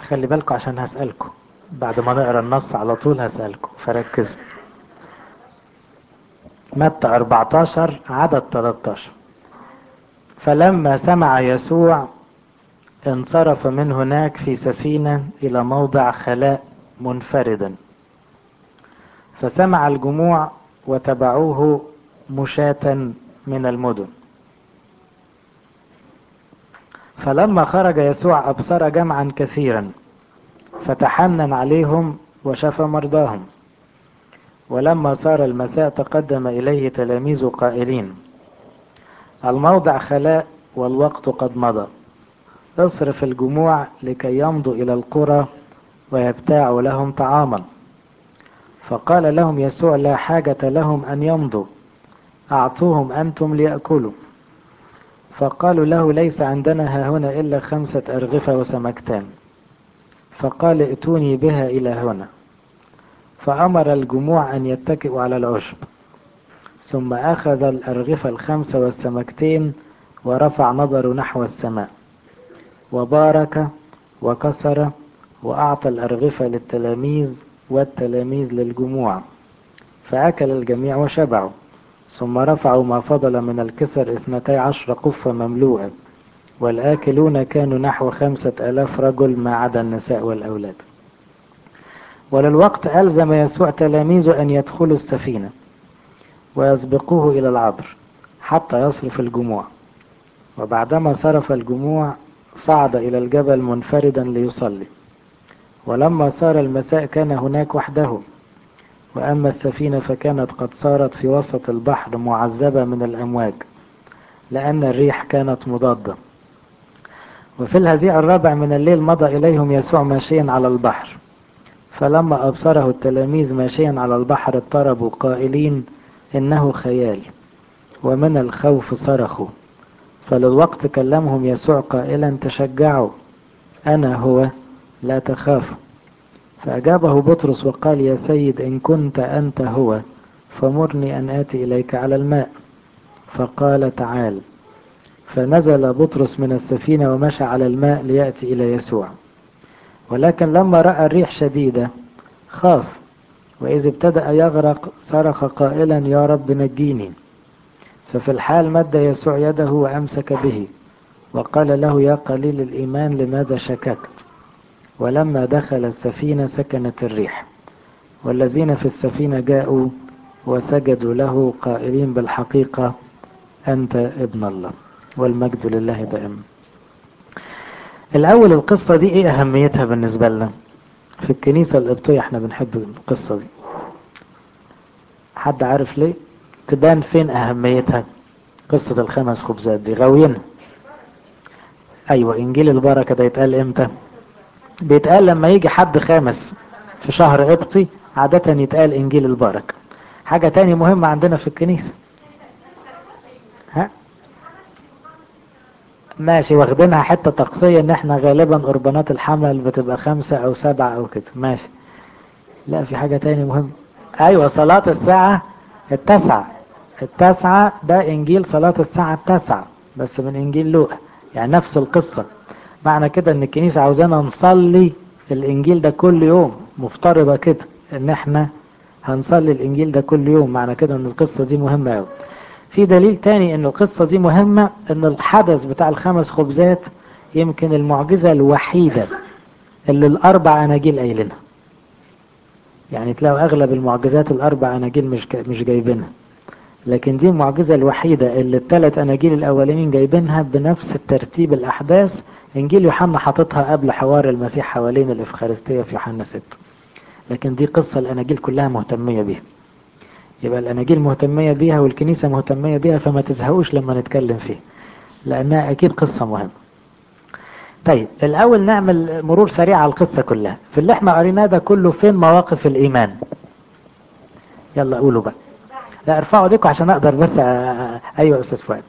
خلي بالكم عشان هسألكم بعد ما نقرا النص على طول هسألكم فركزوا متى 14 عدد 13 فلما سمع يسوع انصرف من هناك في سفينة إلى موضع خلاء منفردا فسمع الجموع وتبعوه مشاة من المدن فلما خرج يسوع أبصر جمعا كثيرا فتحنن عليهم وشفى مرضاهم ولما صار المساء تقدم إليه تلاميذ قائلين الموضع خلاء والوقت قد مضى اصرف الجموع لكي يمضوا إلى القرى ويبتاعوا لهم طعاما فقال لهم يسوع لا حاجة لهم أن يمضوا أعطوهم أنتم ليأكلوا فقالوا له ليس عندنا ها هنا إلا خمسة أرغفة وسمكتان فقال ائتوني بها إلى هنا فأمر الجموع أن يتكئوا على العشب ثم أخذ الأرغفة الخمسة والسمكتين ورفع نظره نحو السماء وبارك وكسر وأعطى الأرغفة للتلاميذ والتلاميذ للجموع فأكل الجميع وشبعوا ثم رفعوا ما فضل من الكسر اثنتي عشر قفة مملوءة والآكلون كانوا نحو خمسة ألاف رجل ما عدا النساء والأولاد وللوقت ألزم يسوع تلاميذه أن يدخلوا السفينة ويسبقوه إلى العبر حتى يصرف الجموع وبعدما صرف الجموع صعد إلى الجبل منفردا ليصلي ولما صار المساء كان هناك وحده وأما السفينة فكانت قد صارت في وسط البحر معذبة من الأمواج لأن الريح كانت مضادة وفي الهزيع الرابع من الليل مضى إليهم يسوع ماشيا على البحر فلما أبصره التلاميذ ماشيا على البحر اضطربوا قائلين إنه خيال ومن الخوف صرخوا فللوقت كلمهم يسوع قائلا تشجعوا أنا هو لا تخافوا فأجابه بطرس وقال يا سيد إن كنت أنت هو فمرني أن آتي إليك على الماء فقال تعال فنزل بطرس من السفينة ومشى على الماء ليأتي إلى يسوع ولكن لما رأى الريح شديدة خاف وإذ ابتدأ يغرق صرخ قائلا يا رب نجيني ففي الحال مد يسوع يده وأمسك به وقال له يا قليل الإيمان لماذا شككت ولما دخل السفينة سكنت الريح والذين في السفينة جاءوا وسجدوا له قائلين بالحقيقة أنت ابن الله والمجد لله دائما الأول القصة دي إيه أهميتها بالنسبة لنا في الكنيسة القبطية احنا بنحب القصة دي حد عارف ليه تبان فين أهميتها قصة الخمس خبزات دي غاوينها أيوة إنجيل البركة ده يتقال إمتى بيتقال لما يجي حد خامس في شهر قبطي عادة يتقال إنجيل البركة حاجة تاني مهمة عندنا في الكنيسة ها ماشي واخدينها حتة تقصية ان احنا غالبا قربانات الحمل بتبقى خمسة او سبعة او كده ماشي لا في حاجة تاني مهم ايوه صلاة الساعة التاسعة التاسعة ده انجيل صلاة الساعة التاسعة بس من انجيل لوقا يعني نفس القصة معنى كده ان الكنيسة عاوزانا نصلي الانجيل ده كل يوم مفترضة كده ان احنا هنصلي الانجيل ده كل يوم معنى كده ان القصة دي مهمة اوي في دليل تاني ان القصة دي مهمة ان الحدث بتاع الخمس خبزات يمكن المعجزة الوحيدة اللي الاربع اناجيل قايلينها يعني تلاقوا اغلب المعجزات الاربع اناجيل مش مش جايبينها لكن دي المعجزة الوحيدة اللي الثلاث اناجيل الاولانيين جايبينها بنفس الترتيب الاحداث انجيل يوحنا حاططها قبل حوار المسيح حوالين الافخارستية في يوحنا 6 لكن دي قصة الاناجيل كلها مهتمية بيها يبقى الاناجيل مهتمية بيها والكنيسة مهتمية بيها فما تزهقوش لما نتكلم فيها لانها اكيد قصة مهمة طيب الاول نعمل مرور سريع على القصة كلها في اللي احنا قريناه ده كله فين مواقف الايمان يلا قولوا بقى لا ارفعوا ايديكم عشان اقدر بس أ... ايوه استاذ فؤاد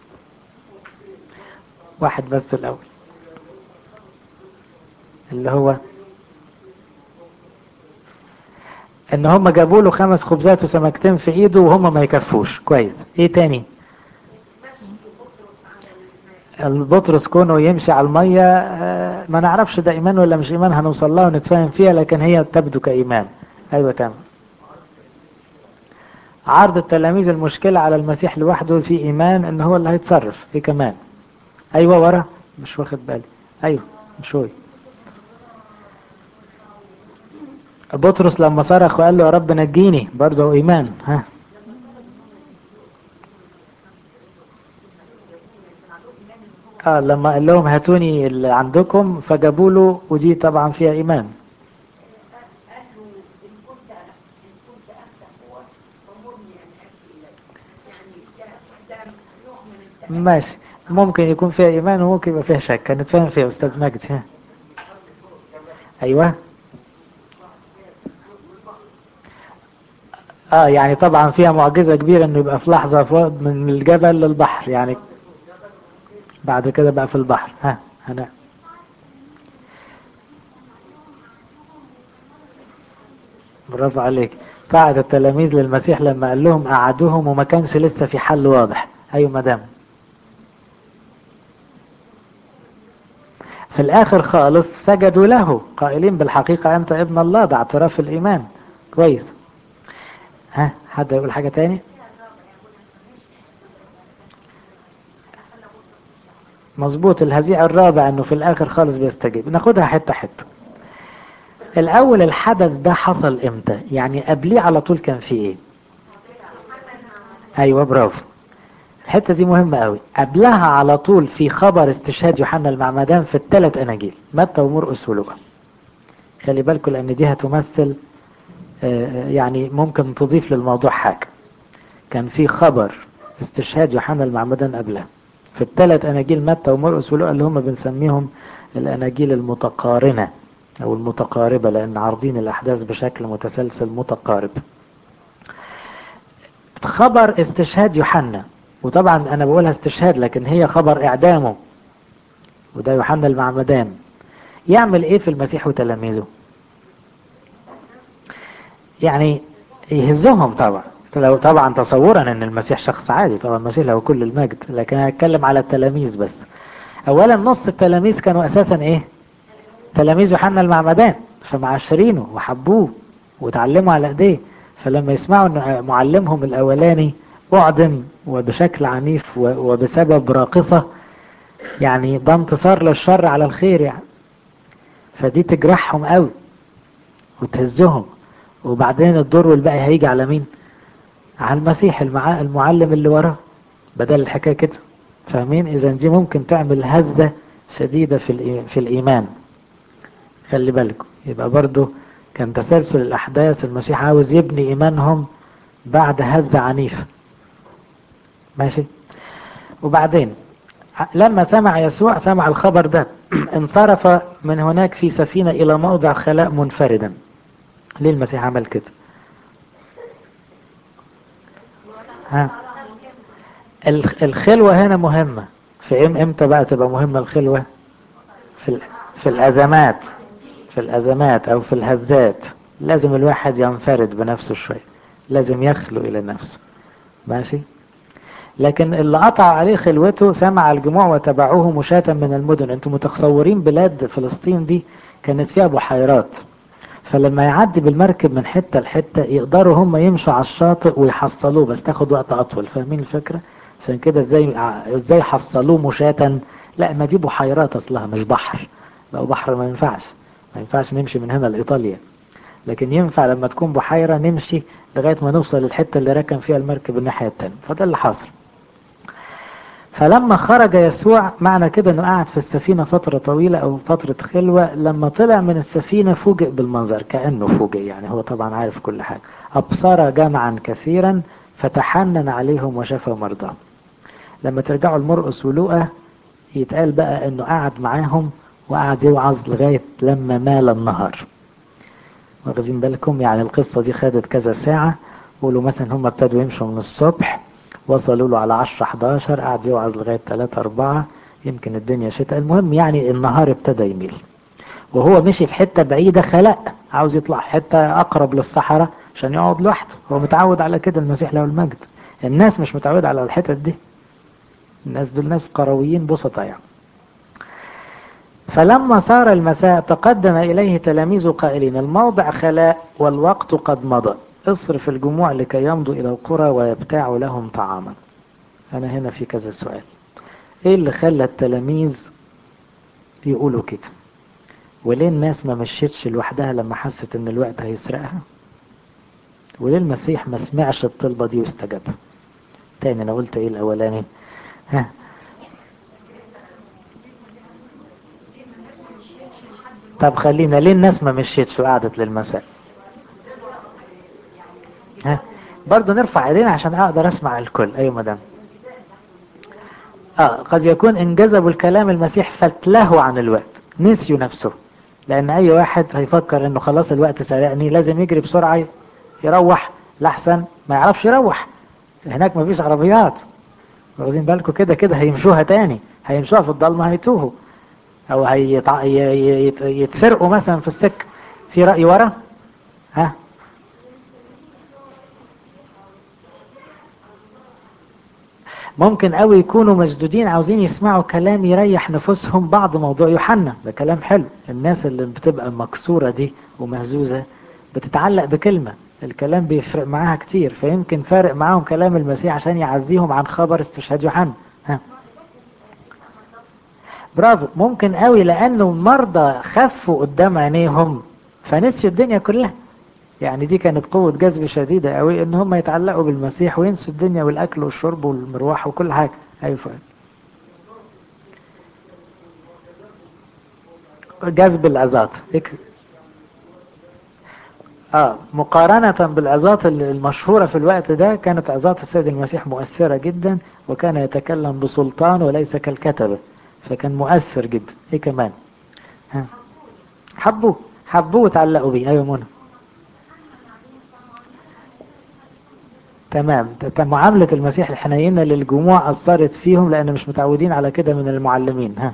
واحد بس الاول اللي هو ان هم جابوا له خمس خبزات وسمكتين في ايده وهم ما يكفوش كويس ايه تاني بطرس كونه يمشي على المية آه، ما نعرفش ده ايمان ولا مش ايمان هنوصل لها ونتفاهم فيها لكن هي تبدو كايمان ايوه تمام عرض التلاميذ المشكلة على المسيح لوحده في ايمان ان هو اللي هيتصرف في كمان ايوه ورا مش واخد بالي ايوه شوي بطرس لما صرخ وقال له يا رب نجيني برضه ايمان ها اه لما قال لهم هاتوني اللي عندكم فجابوا له ودي طبعا فيها ايمان ماشي ممكن يكون فيها ايمان وممكن يبقى فيها شك كانت فاهم فيها استاذ مجدي ها ايوه اه يعني طبعا فيها معجزة كبيرة انه يبقى في لحظة فوق من الجبل للبحر يعني بعد كده بقى في البحر ها هنا برافو عليك قاعد التلاميذ للمسيح لما قال لهم قعدوهم وما كانش لسه في حل واضح ايوه مدام في الاخر خالص سجدوا له قائلين بالحقيقة انت ابن الله ده اعتراف الايمان كويس ها حد يقول حاجة تاني مظبوط الهزيع الرابع انه في الاخر خالص بيستجيب ناخدها حتة حتة الاول الحدث ده حصل امتى يعني قبليه على طول كان في ايه ايوه برافو الحتة دي مهمة قوي قبلها على طول في خبر استشهاد يوحنا المعمدان في الثلاث اناجيل متى ومرقس ولوقا خلي بالكم لان دي هتمثل يعني ممكن تضيف للموضوع حاجة كان في خبر استشهاد يوحنا المعمدان قبلها في الثلاث اناجيل متى ومرقس ولوقا اللي هم بنسميهم الاناجيل المتقارنة او المتقاربة لان عارضين الاحداث بشكل متسلسل متقارب خبر استشهاد يوحنا وطبعا انا بقولها استشهاد لكن هي خبر اعدامه وده يوحنا المعمدان يعمل ايه في المسيح وتلاميذه يعني يهزهم طبعا لو طبعا تصورا ان المسيح شخص عادي طبعا المسيح له كل المجد لكن هتكلم على التلاميذ بس اولا نص التلاميذ كانوا اساسا ايه تلاميذ يوحنا المعمدان فمعاشرينه وحبوه وتعلموا على ايديه فلما يسمعوا ان معلمهم الاولاني اعدم وبشكل عنيف وبسبب راقصة يعني ده انتصار للشر على الخير يعني فدي تجرحهم قوي وتهزهم وبعدين الدور والباقي هيجي على مين على المسيح المع... المعلم اللي وراه بدل الحكاية كده فاهمين اذا دي ممكن تعمل هزة شديدة في, الإي... في الايمان خلي بالكم يبقى برضو كان تسلسل الاحداث المسيح عاوز يبني ايمانهم بعد هزة عنيفة ماشي وبعدين لما سمع يسوع سمع الخبر ده انصرف من هناك في سفينة الى موضع خلاء منفردا ليه المسيح عمل كده ها الخلوة هنا مهمة في ام امتى بقى تبقى مهمة الخلوة في في الازمات في الازمات او في الهزات لازم الواحد ينفرد بنفسه شوية لازم يخلو الى نفسه ماشي لكن اللي قطع عليه خلوته سمع الجموع وتبعوه مشاة من المدن انتم متصورين بلاد فلسطين دي كانت فيها بحيرات فلما يعدي بالمركب من حتة لحتة يقدروا هم يمشوا على الشاطئ ويحصلوه بس تاخد وقت اطول فاهمين الفكرة عشان كده ازاي ازاي حصلوه مشاة لا ما دي بحيرات اصلها مش بحر لو بحر ما ينفعش ما ينفعش نمشي من هنا لايطاليا لكن ينفع لما تكون بحيرة نمشي لغاية ما نوصل للحتة اللي ركن فيها المركب الناحية التانية فده اللي حصل فلما خرج يسوع معنى كده انه قعد في السفينة فترة طويلة او فترة خلوة لما طلع من السفينة فوجئ بالمنظر كأنه فوجئ يعني هو طبعا عارف كل حاجة ابصر جمعا كثيرا فتحنن عليهم وشفى مرضاهم لما ترجعوا المرقس ولوقا يتقال بقى انه قعد معاهم وقعد يوعظ لغاية لما مال النهار واخدين بالكم يعني القصة دي خدت كذا ساعة قولوا مثلا هم ابتدوا يمشوا من الصبح وصلوا له على 10 11 قعد يوعظ لغاية 3 4 يمكن الدنيا شتاء المهم يعني النهار ابتدى يميل وهو مشي في حتة بعيدة خلق عاوز يطلع حتة أقرب للصحراء عشان يقعد لوحده هو متعود على كده المسيح له المجد الناس مش متعودة على الحتت دي الناس دول ناس قرويين بسطة يعني فلما صار المساء تقدم إليه تلاميذ قائلين الموضع خلاء والوقت قد مضى اصرف الجموع لكي يمضوا إلى القرى ويبتاعوا لهم طعاما أنا هنا في كذا سؤال إيه اللي خلى التلاميذ يقولوا كده وليه الناس ما مشيتش لوحدها لما حست ان الوقت هيسرقها وليه المسيح ما سمعش الطلبة دي واستجابها تاني انا قلت ايه الاولاني ها طب خلينا ليه الناس ما مشيتش وقعدت للمساء ها برضه نرفع ايدينا عشان اقدر اسمع الكل ايوه مدام اه قد يكون انجذبوا الكلام المسيح فتلهوا عن الوقت نسيوا نفسه لان اي واحد هيفكر انه خلاص الوقت سرقني لازم يجري بسرعة يروح لحسن ما يعرفش يروح هناك مفيش عربيات واخدين بالكم كده كده هيمشوها تاني هيمشوها في الضلمة هيتوهوا او هيتع... يتسرقوا مثلا في السك في رأي ورا ها ممكن قوي يكونوا مشدودين عاوزين يسمعوا كلام يريح نفوسهم بعض موضوع يوحنا ده كلام حلو الناس اللي بتبقى مكسورة دي ومهزوزة بتتعلق بكلمة الكلام بيفرق معاها كتير فيمكن فارق معاهم كلام المسيح عشان يعزيهم عن خبر استشهاد يوحنا ها برافو ممكن قوي لانه المرضى خفوا قدام عينيهم فنسيوا الدنيا كلها يعني دي كانت قوة جذب شديدة قوي ان هم يتعلقوا بالمسيح وينسوا الدنيا والاكل والشرب والمروح وكل حاجة ايوه فعلا جذب العظات اه مقارنة بالعظات المشهورة في الوقت ده كانت عظات السيد المسيح مؤثرة جدا وكان يتكلم بسلطان وليس كالكتبة فكان مؤثر جدا ايه كمان ها حبوه حبوه وتعلقوا بيه ايوه منى تمام معاملة المسيح الحنينة للجموع أثرت فيهم لأن مش متعودين على كده من المعلمين ها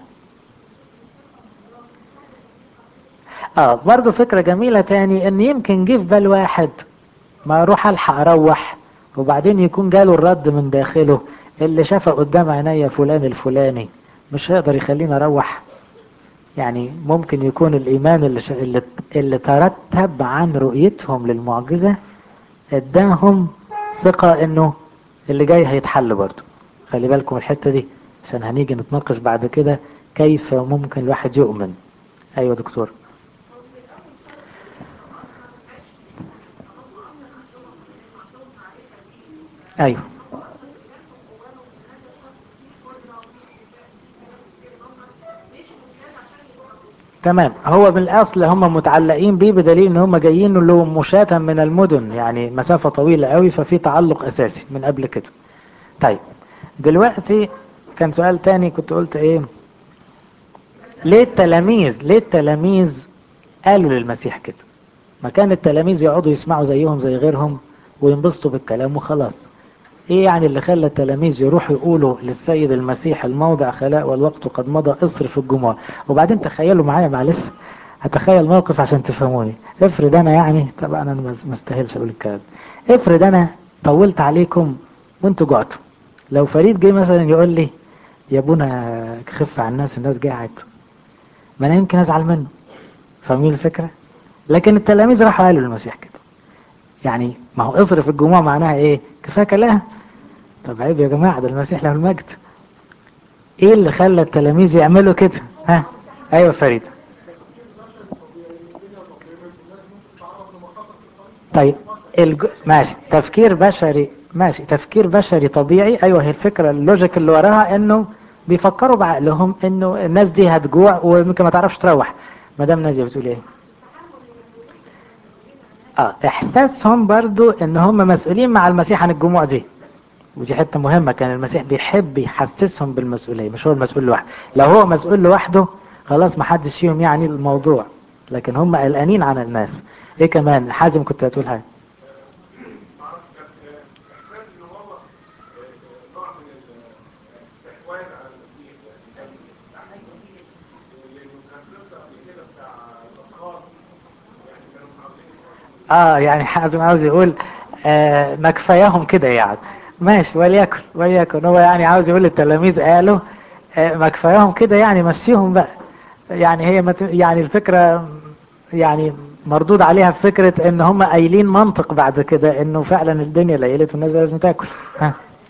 اه برضو فكرة جميلة تاني ان يمكن جه في بال واحد ما اروح الحق اروح وبعدين يكون جاله الرد من داخله اللي شافه قدام عينيا فلان الفلاني مش هيقدر يخليني اروح يعني ممكن يكون الايمان اللي, ش... اللي اللي ترتب عن رؤيتهم للمعجزة اداهم ثقة انه اللي جاي هيتحل برضه خلي بالكم الحتة دي عشان هنيجي نتناقش بعد كده كيف ممكن الواحد يؤمن ايوه دكتور ايوه تمام هو بالاصل هم متعلقين بيه بدليل ان هم جايين له مشاة من المدن يعني مسافة طويلة قوي ففي تعلق اساسي من قبل كده طيب دلوقتي كان سؤال تاني كنت قلت ايه ليه التلاميذ ليه التلاميذ قالوا للمسيح كده ما كان التلاميذ يقعدوا يسمعوا زيهم زي غيرهم وينبسطوا بالكلام وخلاص ايه يعني اللي خلى التلاميذ يروحوا يقولوا للسيد المسيح الموضع خلاء والوقت قد مضى اصرف الجموع وبعدين تخيلوا معايا معلش هتخيل موقف عشان تفهموني افرض انا يعني طبعا انا ما استاهلش اقول الكلام افرض انا طولت عليكم وانتوا جعتوا لو فريد جه مثلا يقول لي يا ابونا خف على الناس الناس جاعت ما انا يمكن ازعل منه فاهمين الفكره لكن التلاميذ راحوا قالوا للمسيح كده يعني ما هو اصرف الجموع معناها ايه كفايه كلام طب عيب يا جماعه ده المسيح له المجد ايه اللي خلى التلاميذ يعملوا كده ها ايوه فريد طيب الج... ماشي تفكير بشري ماشي تفكير بشري طبيعي ايوه هي الفكره اللوجيك اللي وراها انه بيفكروا بعقلهم انه الناس دي هتجوع وممكن ما تعرفش تروح مدام نازيه بتقول ايه اه احساسهم برضو ان هم مسؤولين مع المسيح عن الجموع دي ودي حته مهمه كان المسيح بيحب يحسسهم بالمسؤوليه مش هو المسؤول لوحده لو هو مسؤول لوحده خلاص ما حدش فيهم يعني الموضوع لكن هم قلقانين عن الناس ايه كمان حازم كنت هتقول حاجه اه يعني حازم عاوز يقول آه ما كفاياهم كده يعني ماشي وليكن وليكن هو يعني عاوز يقول للتلاميذ قالوا آه، ما كفاياهم كده يعني مشيهم بقى يعني هي مت... يعني الفكرة يعني مردود عليها في فكرة ان هم قايلين منطق بعد كده انه فعلا الدنيا ليلت والناس لازم تاكل ها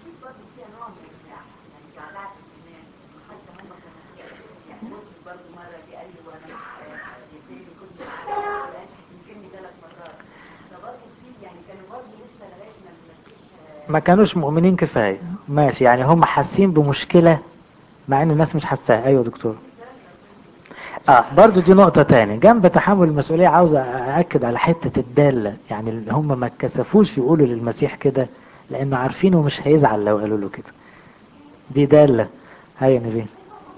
ما كانوش مؤمنين كفاية ماشي يعني هم حاسين بمشكلة مع ان الناس مش حاساها ايوه دكتور اه برضو دي نقطة تاني جنب تحمل المسؤولية عاوز أأكد على حتة الدالة يعني اللي هم ما اتكسفوش يقولوا للمسيح كده لأنه عارفينه مش هيزعل لو قالوا له كده دي دالة هيا نبيل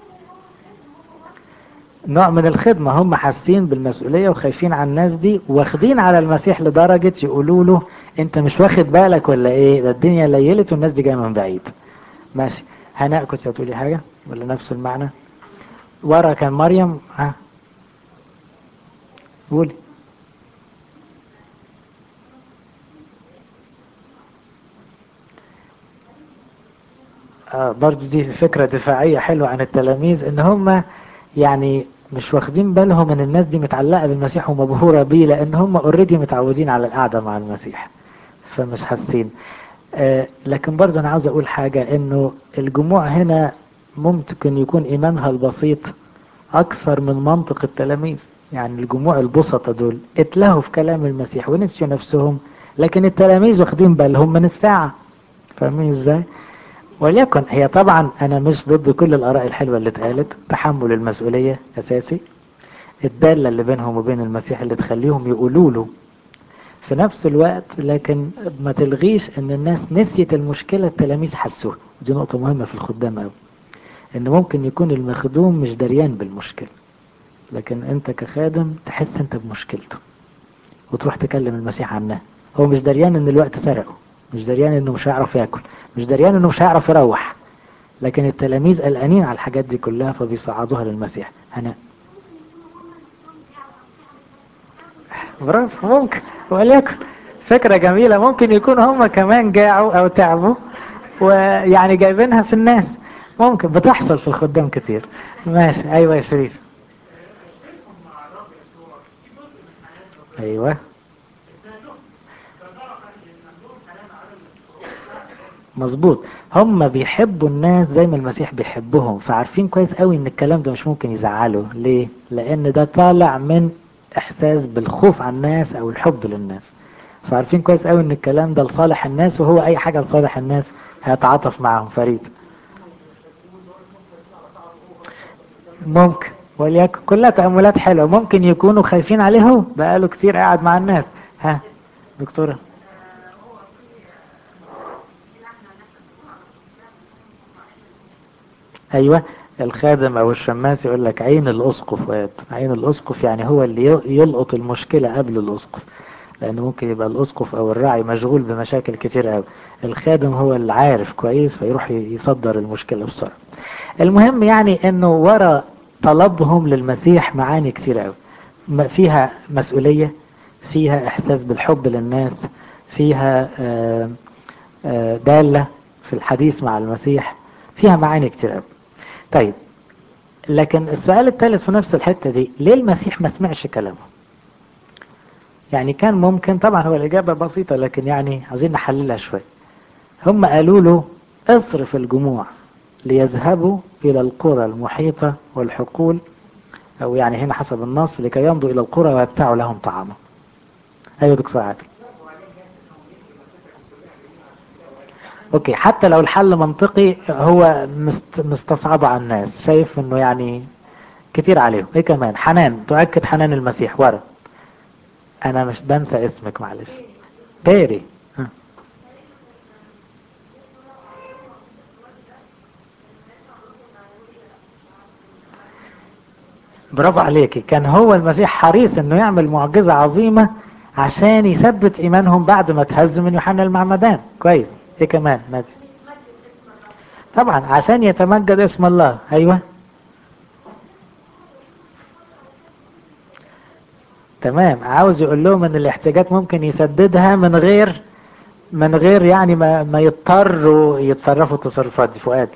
نوع من الخدمة هم حاسين بالمسؤولية وخايفين على الناس دي واخدين على المسيح لدرجة يقولوا له انت مش واخد بالك ولا ايه ده الدنيا ليلت والناس دي جاية من بعيد ماشي هناء كنت هتقولي حاجة ولا نفس المعنى ورا كان مريم ها قولي آه برضو دي فكرة دفاعية حلوة عن التلاميذ ان هم يعني مش واخدين بالهم ان الناس دي متعلقة بالمسيح ومبهورة بيه لان هم اوريدي متعودين على القعدة مع المسيح فمش حاسين آه لكن برضو انا عاوز اقول حاجة انه الجموع هنا ممكن يكون ايمانها البسيط اكثر من منطق التلاميذ يعني الجموع البسطة دول اتلهوا في كلام المسيح ونسيوا نفسهم لكن التلاميذ واخدين بالهم من الساعة فاهمين ازاي وليكن هي طبعا انا مش ضد كل الاراء الحلوة اللي اتقالت تحمل المسؤولية اساسي الدالة اللي بينهم وبين المسيح اللي تخليهم يقولوا له في نفس الوقت لكن ما تلغيش ان الناس نسيت المشكلة التلاميذ حسوها دي نقطة مهمة في الخدام قوي ان ممكن يكون المخدوم مش دريان بالمشكلة لكن انت كخادم تحس انت بمشكلته وتروح تكلم المسيح عنها هو مش دريان ان الوقت سرقه مش دريان انه مش هيعرف ياكل مش دريان انه مش هيعرف يروح لكن التلاميذ قلقانين على الحاجات دي كلها فبيصعدوها للمسيح هنا برافو ممكن وليكن فكرة جميلة ممكن يكون هم كمان جاعوا او تعبوا ويعني جايبينها في الناس ممكن بتحصل في الخدام كتير ماشي ايوه يا شريف ايوه مظبوط هم بيحبوا الناس زي ما المسيح بيحبهم فعارفين كويس قوي ان الكلام ده مش ممكن يزعله ليه لان ده طالع من احساس بالخوف على الناس او الحب للناس فعارفين كويس قوي ان الكلام ده لصالح الناس وهو اي حاجة لصالح الناس هيتعاطف معهم فريد ممكن وليكن كلها تأملات حلوة ممكن يكونوا خايفين عليه هو بقاله كتير قاعد مع الناس ها دكتورة ايوه الخادم او الشماس يقول لك عين الاسقف ويد عين الاسقف يعني هو اللي يلقط المشكلة قبل الاسقف لان ممكن يبقى الاسقف او الراعي مشغول بمشاكل كتير قوي الخادم هو اللي عارف كويس فيروح يصدر المشكلة بسرعة المهم يعني انه ورا طلبهم للمسيح معاني كتير قوي فيها مسؤولية فيها احساس بالحب للناس فيها آآ آآ دالة في الحديث مع المسيح فيها معاني كتير قوي طيب لكن السؤال الثالث في نفس الحتة دي ليه المسيح ما سمعش كلامه يعني كان ممكن طبعا هو الإجابة بسيطة لكن يعني عاوزين نحللها شوية هم قالوا له اصرف الجموع ليذهبوا إلى القرى المحيطة والحقول أو يعني هنا حسب النص لكي يمضوا إلى القرى ويبتاعوا لهم طعاما أيوة دكتور عادل اوكي حتى لو الحل منطقي هو مست مستصعب على الناس شايف انه يعني كتير عليهم ايه كمان حنان تؤكد حنان المسيح ورا انا مش بنسى اسمك معلش بيري ها. برافو عليكي كان هو المسيح حريص انه يعمل معجزة عظيمة عشان يثبت ايمانهم بعد ما تهز من يوحنا المعمدان كويس ايه كمان نادي طبعا عشان يتمجد اسم الله ايوه تمام عاوز يقول لهم ان الاحتياجات ممكن يسددها من غير من غير يعني ما, ما يضطروا يتصرفوا التصرفات دي فؤاد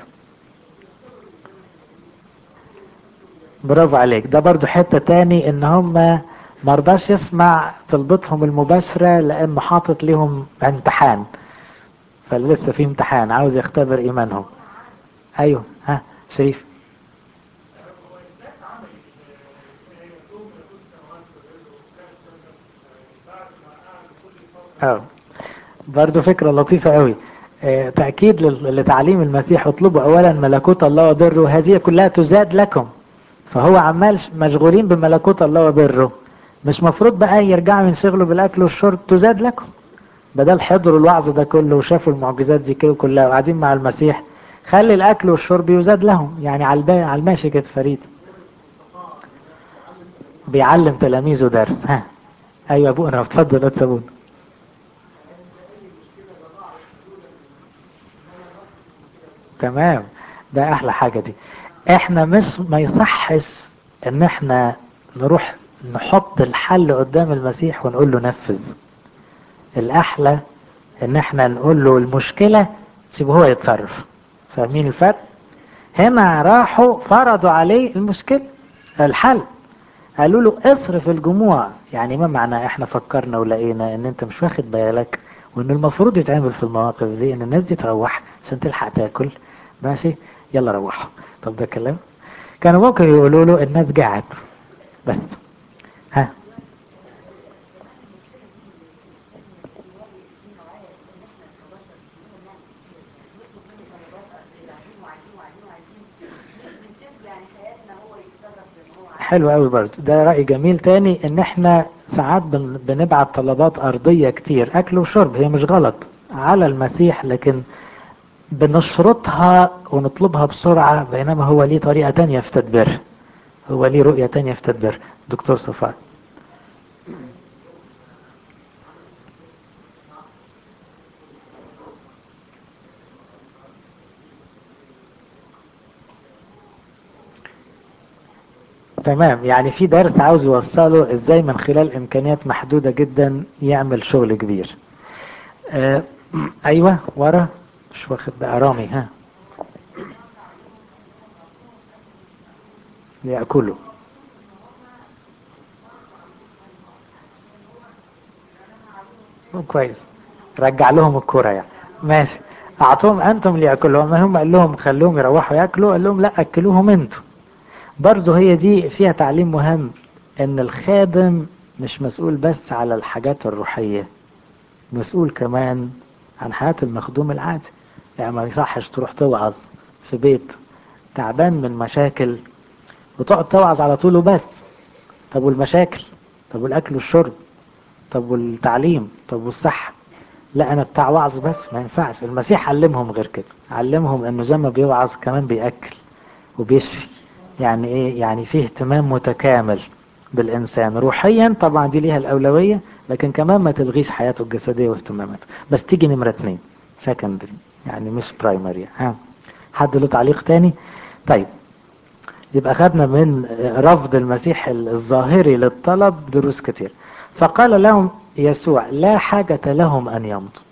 برافو عليك ده برضو حتة تاني ان هم مرضاش يسمع طلبتهم المباشرة لانه حاطط لهم امتحان فلسه في امتحان عاوز يختبر ايمانهم ايوه ها شريف اه برضو فكرة لطيفة قوي آه، تأكيد لل- لتعليم المسيح اطلبوا أولا ملكوت الله وبره هذه كلها تزاد لكم فهو عمال ش- مشغولين بملكوت الله وبره مش مفروض بقى يرجعوا ينشغلوا بالأكل والشرب تزاد لكم بدل حضروا الوعظ ده كله وشافوا المعجزات دي كده كلها وقاعدين مع المسيح خلي الأكل والشرب يزاد لهم يعني على الباقي على الماشي كده فريد بيعلم تلاميذه درس ها ايوه ابونا اتفضل يا تسابون تمام ده احلى حاجة دي احنا مش ما يصحش ان احنا نروح نحط الحل قدام المسيح ونقول له نفذ الاحلى ان احنا نقول له المشكلة سيبه هو يتصرف فاهمين الفرق هنا راحوا فرضوا عليه المشكلة الحل قالوا له اصرف الجموع يعني ما معنى احنا فكرنا ولقينا ان انت مش واخد بالك وان المفروض يتعمل في المواقف دي ان الناس دي تروح عشان تلحق تاكل ماشي يلا روحوا طب ده كلام كانوا ممكن يقولوا له الناس جعت بس ها حلو قوي برضه ده رأي جميل تاني ان احنا ساعات بن بنبعت طلبات ارضية كتير اكل وشرب هي مش غلط على المسيح لكن بنشرطها ونطلبها بسرعة بينما هو ليه طريقة تانية في تدبيرها هو ليه رؤية تانية في تدبيرها دكتور صفاء تمام يعني في درس عاوز يوصله ازاي من خلال امكانيات محدودة جدا يعمل شغل كبير آه ايوه ورا مش واخد بقى رامي ها يأكلوا كويس رجع لهم الكرة يعني ماشي اعطوهم انتم ليأكلوا ما هم قال لهم خلوهم يروحوا ياكلوا قال لهم لا اكلوهم انتم برضه هي دي فيها تعليم مهم ان الخادم مش مسؤول بس على الحاجات الروحية مسؤول كمان عن حياة المخدوم العادي يعني ما يصحش تروح توعظ في بيت تعبان من مشاكل وتقعد توعظ على طول وبس طب والمشاكل طب والاكل والشرب طب والتعليم طب والصحة لا انا بتاع وعظ بس ما ينفعش المسيح علمهم غير كده علمهم انه زي ما بيوعظ كمان بيأكل وبيشفي يعني ايه يعني فيه اهتمام متكامل بالانسان روحيا طبعا دي ليها الاولوية لكن كمان ما تلغيش حياته الجسدية واهتماماته بس تيجي نمرة اتنين سكندري يعني مش برايمري ها حد له تعليق تاني طيب يبقى خدنا من رفض المسيح الظاهري للطلب دروس كتير فقال لهم يسوع لا حاجة لهم أن يمضوا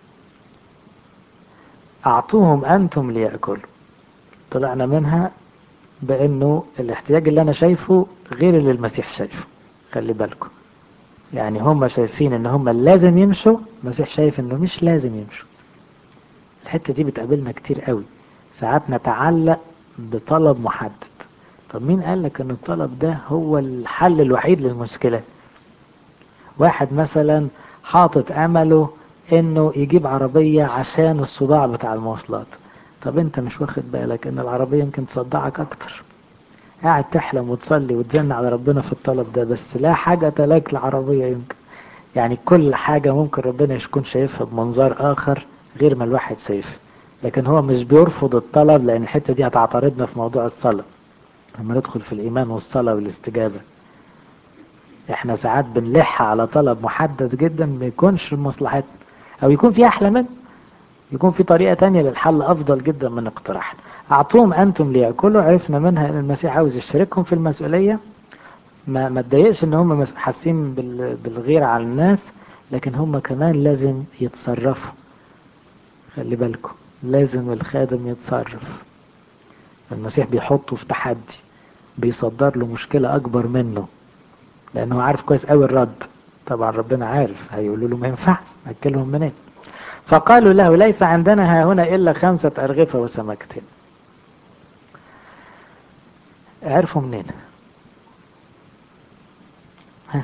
أعطوهم أنتم ليأكلوا طلعنا منها بأنه الاحتياج اللي أنا شايفه غير اللي المسيح شايفه خلي بالكم يعني هم شايفين ان هم لازم يمشوا المسيح شايف انه مش لازم يمشوا الحتة دي بتقابلنا كتير قوي ساعات نتعلق بطلب محدد طب مين قال لك ان الطلب ده هو الحل الوحيد للمشكلة واحد مثلا حاطط امله انه يجيب عربية عشان الصداع بتاع المواصلات طب انت مش واخد بالك ان العربية يمكن تصدعك اكتر قاعد تحلم وتصلي وتزن على ربنا في الطلب ده بس لا حاجة لك العربية يمكن يعني كل حاجة ممكن ربنا يكون شايفها بمنظار اخر غير ما الواحد شايفها لكن هو مش بيرفض الطلب لان الحتة دي هتعترضنا في موضوع الصلاة لما ندخل في الايمان والصلاة والاستجابة احنا ساعات بنلح على طلب محدد جدا ما يكونش لمصلحتنا او يكون في احلى منه يكون في طريقة تانية للحل افضل جدا من اقتراحنا اعطوهم انتم ليأكلوا عرفنا منها ان المسيح عاوز يشاركهم في المسؤولية ما ما تضايقش ان هم حاسين بالغير على الناس لكن هم كمان لازم يتصرفوا خلي بالكم لازم الخادم يتصرف المسيح بيحطه في تحدي بيصدر له مشكلة أكبر منه لأنه عارف كويس قوي الرد طبعا ربنا عارف هيقولوا له ما ينفعش أكلهم منين فقالوا له ليس عندنا ها هنا إلا خمسة أرغفة وسمكتين عرفوا منين ها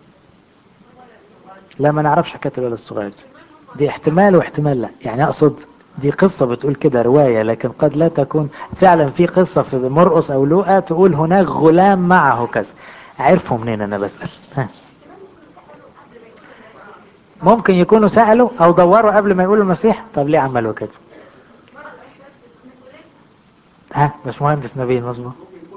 لا ما نعرفش حكاية الولد الصغير دي دي احتمال واحتمال لا يعني أقصد دي قصة بتقول كده رواية لكن قد لا تكون فعلا في قصة في مرقس أو لوقا تقول هناك غلام معه كذا عرفوا منين أنا بسأل ها ممكن يكونوا سألوا أو دوروا قبل ما يقولوا المسيح طب ليه عملوا كده ها مش مهندس نبيل مظبوط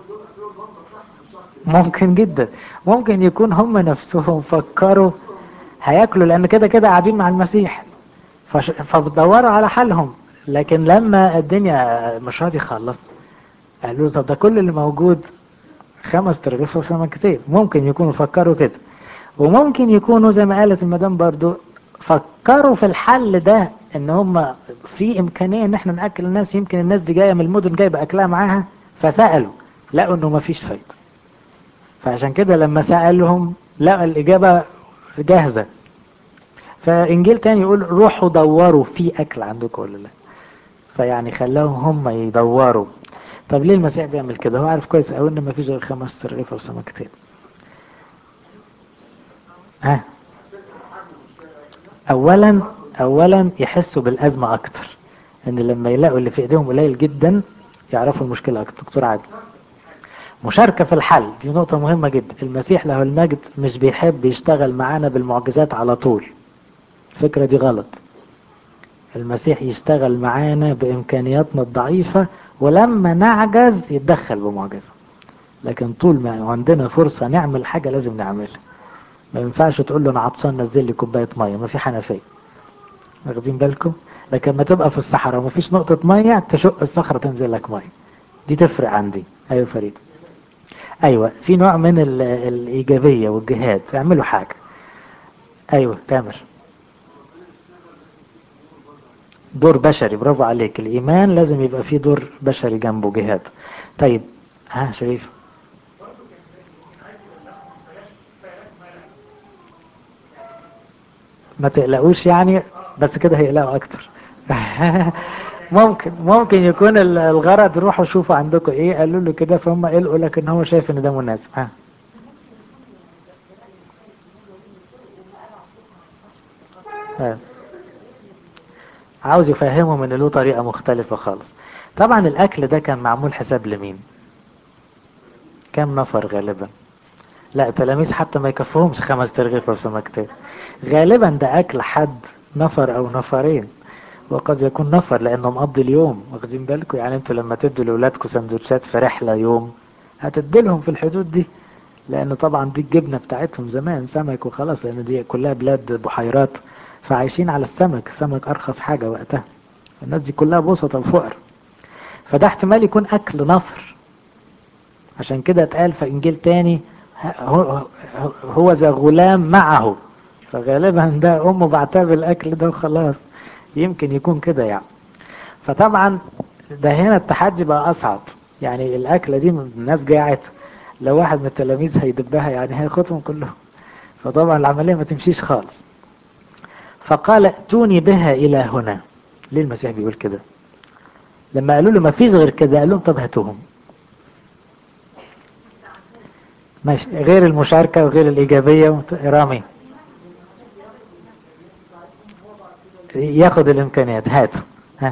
ممكن جدا ممكن يكون هم نفسهم فكروا هياكلوا لان كده كده قاعدين مع المسيح فش... فبدوروا على حالهم لكن لما الدنيا مش راضي يخلص قالوا طب ده كل اللي موجود خمس ترغيف وسمكتين ممكن يكونوا فكروا كده وممكن يكونوا زي ما قالت المدام برضو فكروا في الحل ده ان هم في امكانيه ان احنا ناكل الناس يمكن الناس دي جايه من المدن جايبه اكلها معاها فسالوا لقوا انه ما فيش فايده فعشان كده لما سالهم لقوا الاجابه جاهزه فانجيل تاني يقول روحوا دوروا في اكل عندكم ولا لا فيعني خلاهم هم يدوروا طب ليه المسيح بيعمل كده هو عارف كويس قوي ان ما فيش غير خمس ترغيفه وسمكتين ها اولا اولا يحسوا بالازمه اكتر ان لما يلاقوا اللي في ايديهم قليل جدا يعرفوا المشكله اكتر دكتور عادل مشاركه في الحل دي نقطه مهمه جدا المسيح له المجد مش بيحب يشتغل معانا بالمعجزات على طول الفكره دي غلط المسيح يشتغل معانا بامكانياتنا الضعيفه ولما نعجز يتدخل بمعجزه لكن طول ما عندنا فرصه نعمل حاجه لازم نعملها ما ينفعش تقول له انا عطشان نزل لي كوبايه ميه ما في حنفيه واخدين بالكم لكن ما تبقى في الصحراء وما فيش نقطه ميه تشق الصخره تنزل لك ميه دي تفرق عندي ايوه فريد ايوه في نوع من الايجابيه والجهاد اعملوا حاجه ايوه تامر دور بشري برافو عليك الايمان لازم يبقى فيه دور بشري جنبه جهاد طيب ها شريف ما تقلقوش يعني بس كده هيقلقوا اكتر ممكن ممكن يكون الغرض روحوا شوفوا عندكم ايه قالوا له كده فهم قلقوا لكن هو شايف ان ده مناسب ها ها. عاوز يفهمهم ان له طريقة مختلفة خالص طبعا الاكل ده كان معمول حساب لمين كم نفر غالبا لا تلاميذ حتى ما يكفهمش خمس ترغيف وسمكتين غالبا ده اكل حد نفر او نفرين وقد يكون نفر لانه مقضي اليوم واخدين بالكم يعني انتوا لما تدوا لاولادكم سندوتشات في رحله يوم هتديلهم في الحدود دي لان طبعا دي الجبنه بتاعتهم زمان سمك وخلاص لان دي كلها بلاد بحيرات فعايشين على السمك السمك ارخص حاجه وقتها الناس دي كلها بسطة وفقر فده احتمال يكون اكل نفر عشان كده اتقال في انجيل تاني هو, هو ذا غلام معه فغالبا ده امه بعتها بالاكل ده وخلاص يمكن يكون كده يعني فطبعا ده هنا التحدي بقى اصعب يعني الاكله دي الناس جاعت لو واحد من التلاميذ هيدبها يعني هياخدهم كلهم فطبعا العمليه ما تمشيش خالص فقال ائتوني بها الى هنا ليه المسيح بيقول كده لما قالوا له ما فيش غير كده قال لهم طب هاتوهم ماشي غير المشاركة وغير الإيجابية رامي ياخد الإمكانيات هاتوا ها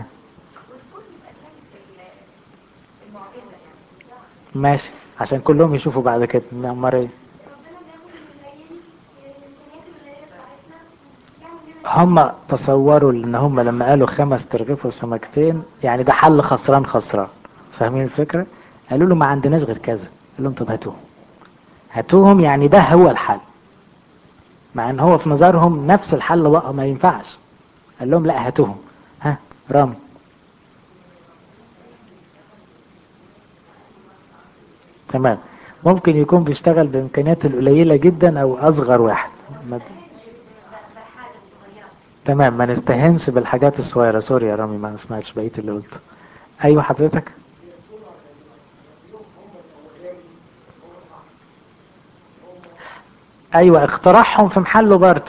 ماشي عشان كلهم يشوفوا بعد كده نعمر ايه هم تصوروا ان هم لما قالوا خمس ترغيف وسمكتين يعني ده حل خسران خسران فاهمين الفكرة قالوا له ما عندناش غير كذا قال لهم طب هاتوهم هاتوهم يعني ده هو الحل مع ان هو في نظرهم نفس الحل بقى ما ينفعش قال لهم لا هاتوهم ها رامي تمام ممكن يكون بيشتغل بامكانيات القليلة جدا او اصغر واحد تمام ما نستهنش بالحاجات الصغيرة سوري يا رامي ما سمعتش بقية اللي قلته ايوه حضرتك ايوه اقتراحهم في محله برضه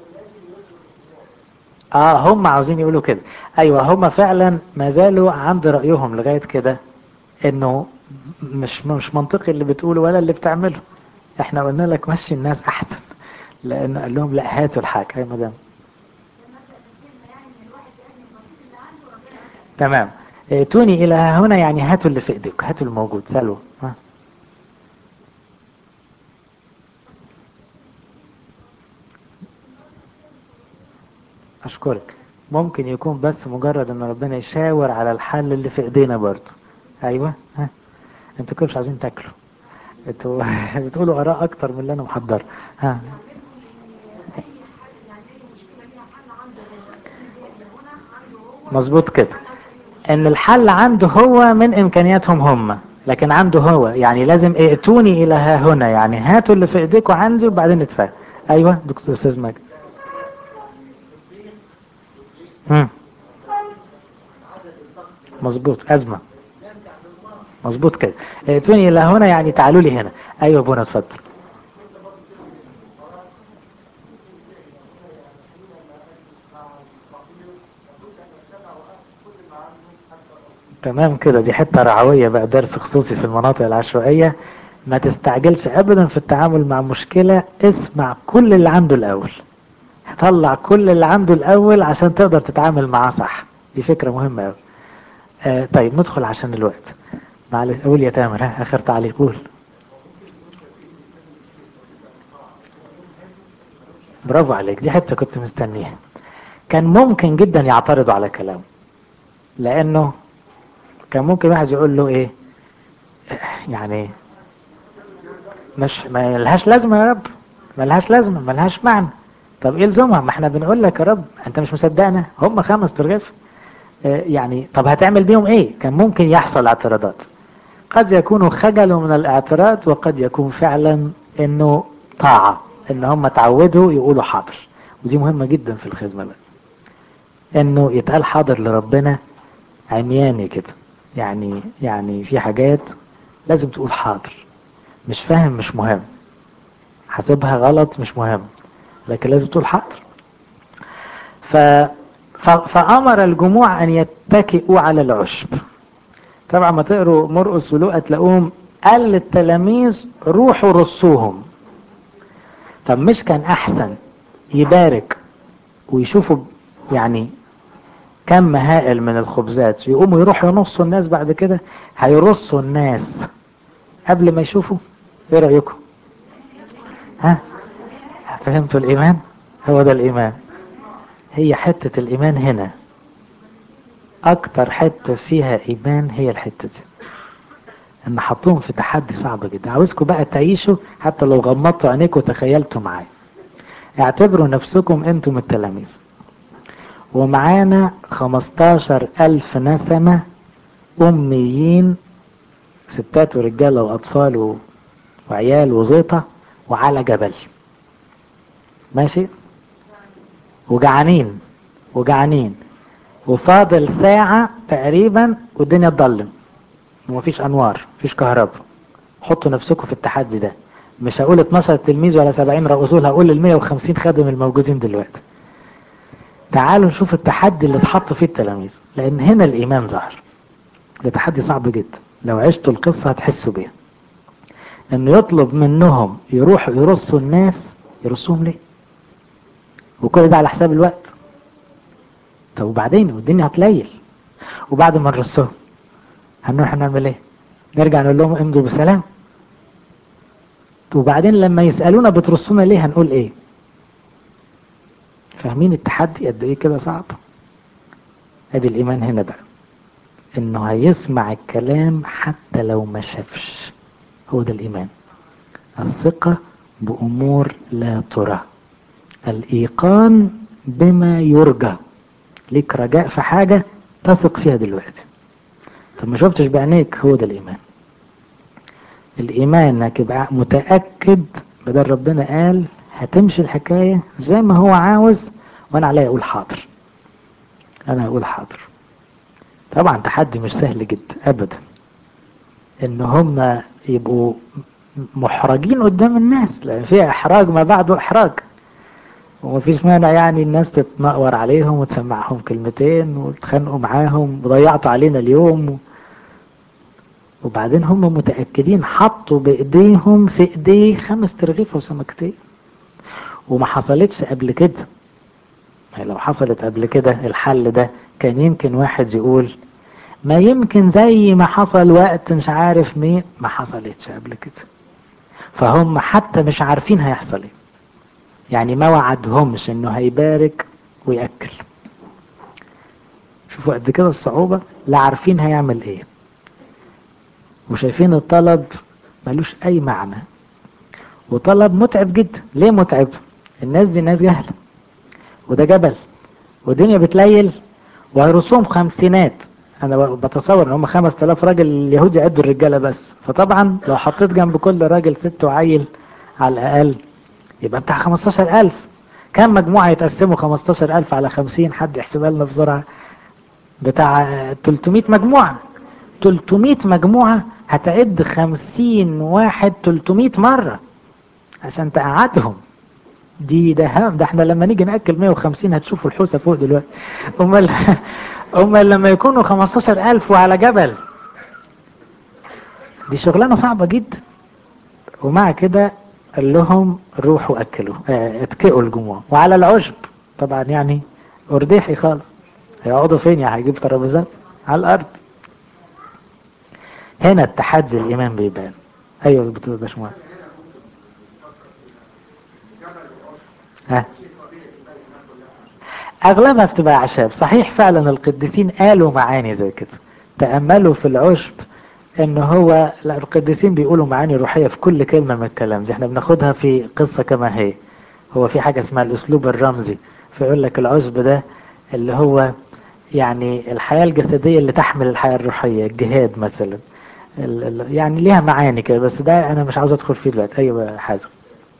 اه هم عاوزين يقولوا كده ايوه هم فعلا ما زالوا عند رأيهم لغاية كده انه مش مش منطقي اللي بتقوله ولا اللي بتعمله احنا قلنا لك مشي الناس احسن لان قال لهم لا هاتوا الحاجة يا مدام تمام ائتوني الى هنا يعني هاتوا اللي في ايديك هاتوا الموجود سلوى ها. اشكرك ممكن يكون بس مجرد ان ربنا يشاور على الحل اللي في ايدينا برضه ايوه ها انتوا كده مش عايزين تاكلوا انتوا بتقولوا اراء اكتر من اللي انا محضر ها مظبوط كده ان الحل عنده هو من امكانياتهم هم لكن عنده هو يعني لازم ائتوني الى ها هنا يعني هاتوا اللي في ايديكم عندي وبعدين نتفاهم ايوه دكتور استاذ ماجد مم. مظبوط ازمه مظبوط كده ائتوني الى هنا يعني تعالوا لي هنا ايوه بونا اتفضل تمام كده دي حته رعويه بقى درس خصوصي في المناطق العشوائيه ما تستعجلش ابدا في التعامل مع مشكله اسمع كل اللي عنده الاول طلع كل اللي عنده الاول عشان تقدر تتعامل معاه صح دي فكره مهمه قوي آه طيب ندخل عشان الوقت معلش قول يا تامر ها اخر تعليق قول برافو عليك دي حته كنت مستنيها كان ممكن جدا يعترضوا على كلامه لانه كان ممكن واحد يقول له ايه يعني مش ما لهاش لازمه يا رب ما لهاش لازمه ما لهاش معنى طب ايه لزومها ما احنا بنقول لك يا رب انت مش مصدقنا هم خمس ترغيف اه يعني طب هتعمل بيهم ايه كان ممكن يحصل اعتراضات قد يكونوا خجلوا من الاعتراض وقد يكون فعلا انه طاعة ان هم تعودوا يقولوا حاضر ودي مهمة جدا في الخدمة بقى انه يتقال حاضر لربنا عمياني كده يعني يعني في حاجات لازم تقول حاضر مش فاهم مش مهم حاسبها غلط مش مهم لكن لازم تقول حاضر ف... ف... فأمر الجموع أن يتكئوا على العشب طبعا ما تقروا مرقس ولوقا تلاقوهم قال للتلاميذ روحوا رصوهم طب مش كان أحسن يبارك ويشوفوا يعني كم هائل من الخبزات يقوموا يروحوا ينصوا الناس بعد كده هيرصوا الناس قبل ما يشوفوا ايه رأيكم ها فهمتوا الإيمان هو ده الإيمان هي حتة الإيمان هنا أكتر حتة فيها إيمان هي الحتة دي إن حطوهم في تحدي صعب جدا عاوزكم بقى تعيشوا حتى لو غمضتوا عينيكم وتخيلتوا معايا اعتبروا نفسكم أنتم التلاميذ ومعانا خمستاشر ألف نسمة أميين ستات ورجالة وأطفال و... وعيال وزيطة وعلى جبل ماشي وجعانين وجعانين وفاضل ساعة تقريبا والدنيا تضلم ومفيش أنوار مفيش كهرباء حطوا نفسكم في التحدي ده مش هقول 12 تلميذ ولا 70 رؤوسول هقول ال 150 خادم الموجودين دلوقتي تعالوا نشوف التحدي اللي اتحط فيه التلاميذ لأن هنا الإيمان ظهر ده تحدي صعب جدا لو عشتوا القصة هتحسوا بيها انه يطلب منهم يروحوا يرصوا الناس يرصوهم ليه وكل ده على حساب الوقت طب وبعدين والدنيا هتليل وبعد ما نرصهم هنروح نعمل ايه نرجع نقول لهم امضوا بسلام وبعدين لما يسألونا بترصونا ليه هنقول ايه فاهمين التحدي قد ايه كده صعب ادي الايمان هنا بقى انه هيسمع الكلام حتى لو ما شافش هو ده الايمان الثقة بامور لا ترى الايقان بما يرجى ليك رجاء في حاجة تثق فيها دلوقتي طب ما شفتش بعينيك هو ده الايمان الايمان انك يبقى متأكد بدل ربنا قال هتمشي الحكاية زي ما هو عاوز وانا عليا اقول حاضر انا هقول حاضر طبعا تحدي مش سهل جدا ابدا ان هم يبقوا محرجين قدام الناس لان في احراج ما بعده احراج ومفيش مانع يعني الناس تتنقور عليهم وتسمعهم كلمتين وتخانقوا معاهم وضيعتوا علينا اليوم و... وبعدين هم متأكدين حطوا بإيديهم في إيديه خمس ترغيفة وسمكتين وما حصلتش قبل كده لو حصلت قبل كده الحل ده كان يمكن واحد يقول ما يمكن زي ما حصل وقت مش عارف مين ما حصلتش قبل كده فهم حتى مش عارفين هيحصل ايه يعني ما وعدهمش انه هيبارك ويأكل شوفوا قد كده الصعوبة لا عارفين هيعمل ايه وشايفين الطلب ملوش اي معنى وطلب متعب جدا ليه متعب الناس دي ناس جهلة وده جبل والدنيا بتليل وهيرسوهم خمسينات انا بتصور ان هم خمس تلاف راجل اليهود يعدوا الرجالة بس فطبعا لو حطيت جنب كل راجل ست وعيل على الاقل يبقى بتاع خمستاشر الف كم مجموعة يتقسموا خمستاشر الف على خمسين حد يحسبها لنا بسرعة بتاع تلتمية مجموعة تلتمية مجموعة هتعد خمسين واحد تلتمية مرة عشان تقعدهم دي ده هم ده احنا لما نيجي ناكل 150 هتشوفوا الحوسه فوق دلوقتي امال امال لما يكونوا 15000 وعلى جبل دي شغلانه صعبه جدا ومع كده قال لهم روحوا اكلوا اه اتكئوا الجموع وعلى العشب طبعا يعني ارديحي خالص هيقعدوا فين يعني هيجيب ترابيزات على الارض هنا التحدي الايمان بيبان ايوه بتقول يا باشمهندس ها اغلبها بتبقى اعشاب صحيح فعلا القديسين قالوا معاني زي كده تأملوا في العشب ان هو لا القديسين بيقولوا معاني روحية في كل كلمة من الكلام دي احنا بناخدها في قصة كما هي هو في حاجة اسمها الاسلوب الرمزي فيقول لك العشب ده اللي هو يعني الحياة الجسدية اللي تحمل الحياة الروحية الجهاد مثلا يعني ليها معاني كده بس ده انا مش عاوز ادخل فيه دلوقتي ايوه حازم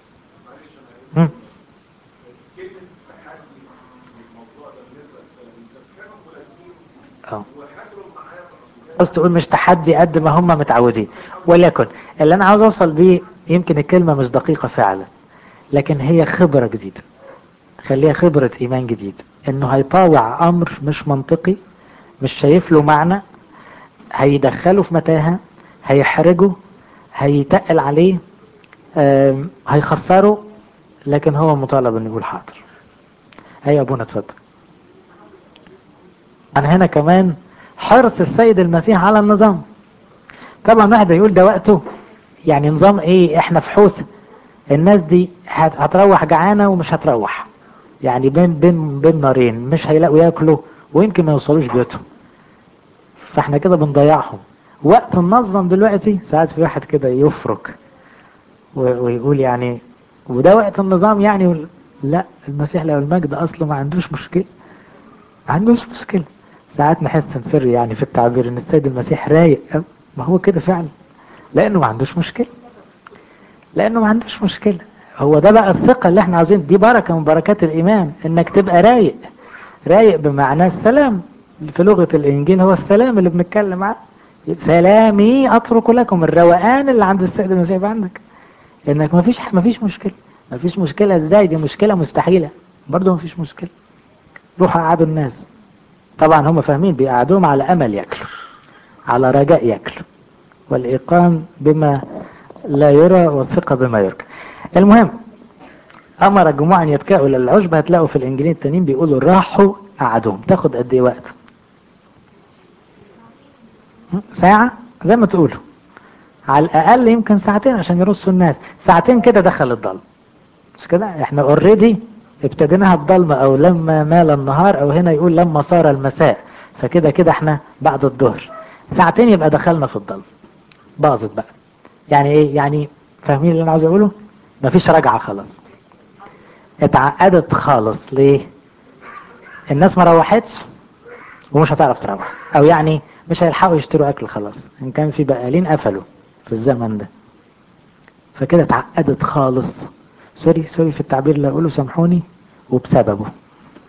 اه بس تقول مش تحدي قد ما هم متعودين ولكن اللي انا عاوز اوصل بيه يمكن الكلمة مش دقيقة فعلا لكن هي خبرة جديدة خليها خبرة ايمان جديد انه هيطاوع امر مش منطقي مش شايف له معنى هيدخله في متاهة هيحرجه هيتقل عليه هيخسره لكن هو مطالب انه يقول حاضر ايوه ابونا اتفضل انا هنا كمان حرص السيد المسيح على النظام طبعا واحد يقول ده وقته يعني نظام ايه احنا في حوسه الناس دي هتروح جعانه ومش هتروح يعني بين بين بين نارين مش هيلاقوا ياكلوا ويمكن ما يوصلوش بيوتهم فاحنا كده بنضيعهم وقت ننظم دلوقتي ساعات في واحد كده يفرك ويقول يعني وده وقت النظام يعني لا المسيح لو المجد اصله ما عندوش مشكله ما عندوش مشكله ساعات نحس نسر يعني في التعبير ان السيد المسيح رايق ما هو كده فعلا لانه ما عندوش مشكله لانه ما عندوش مشكله هو ده بقى الثقه اللي احنا عاوزين دي بركه من بركات الايمان انك تبقى رايق رايق بمعنى السلام في لغه الانجيل هو السلام اللي بنتكلم عنه سلامي اترك لكم الروقان اللي عند السيد المسيح يبقى عندك انك ما فيش ما فيش مشكله ما فيش مشكله ازاي دي مشكله مستحيله برضه ما فيش مشكله روحوا قعدوا الناس طبعا هم فاهمين بيقعدوهم على امل ياكلوا على رجاء ياكلوا والايقان بما لا يرى والثقه بما يرجى المهم امر الجموع ان يتكئوا للعشب هتلاقوا في الانجيلين التانيين بيقولوا راحوا قعدوهم تاخد قد ايه وقت ساعه زي ما تقولوا على الاقل يمكن ساعتين عشان يرصوا الناس ساعتين كده دخل الضلمه مش كده احنا اوريدي ابتديناها بضلمة او لما مال النهار او هنا يقول لما صار المساء فكده كده احنا بعد الظهر ساعتين يبقى دخلنا في الضلمة باظت بقى يعني ايه يعني فاهمين اللي انا عاوز اقوله مفيش رجعة خلاص اتعقدت خالص ليه الناس ما روحتش ومش هتعرف تروح او يعني مش هيلحقوا يشتروا اكل خلاص ان كان في بقالين قفلوا في الزمن ده فكده اتعقدت خالص سوري سوري في التعبير اللي اقوله سامحوني وبسببه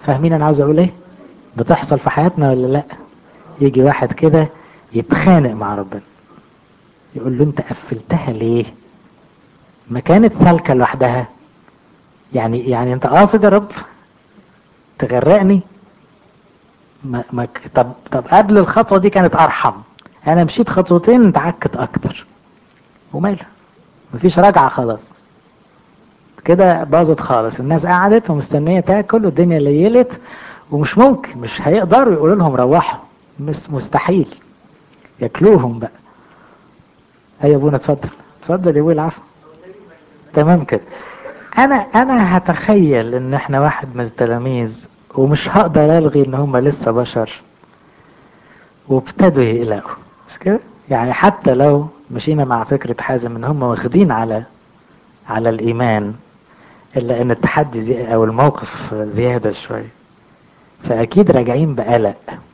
فاهمين انا عاوز اقول ايه بتحصل في حياتنا ولا لا يجي واحد كده يتخانق مع ربنا يقول له انت قفلتها ليه ما كانت سالكه لوحدها يعني يعني انت قاصد يا رب تغرقني ما ما طب طب قبل الخطوه دي كانت ارحم انا مشيت خطوتين انت عكت اكتر وماله مفيش رجعه خلاص كده باظت خالص الناس قعدت ومستنيه تاكل والدنيا ليلت ومش ممكن مش هيقدروا يقولوا لهم روحوا مش مستحيل ياكلوهم بقى هيا ابونا اتفضل اتفضل يا ابوي العفو تمام كده انا انا هتخيل ان احنا واحد من التلاميذ ومش هقدر الغي ان هم لسه بشر وابتدوا يقلقوا مش كده يعني حتى لو مشينا مع فكرة حازم ان هم واخدين على على الايمان الا ان التحدي زي او الموقف زيادة شوية فاكيد راجعين بقلق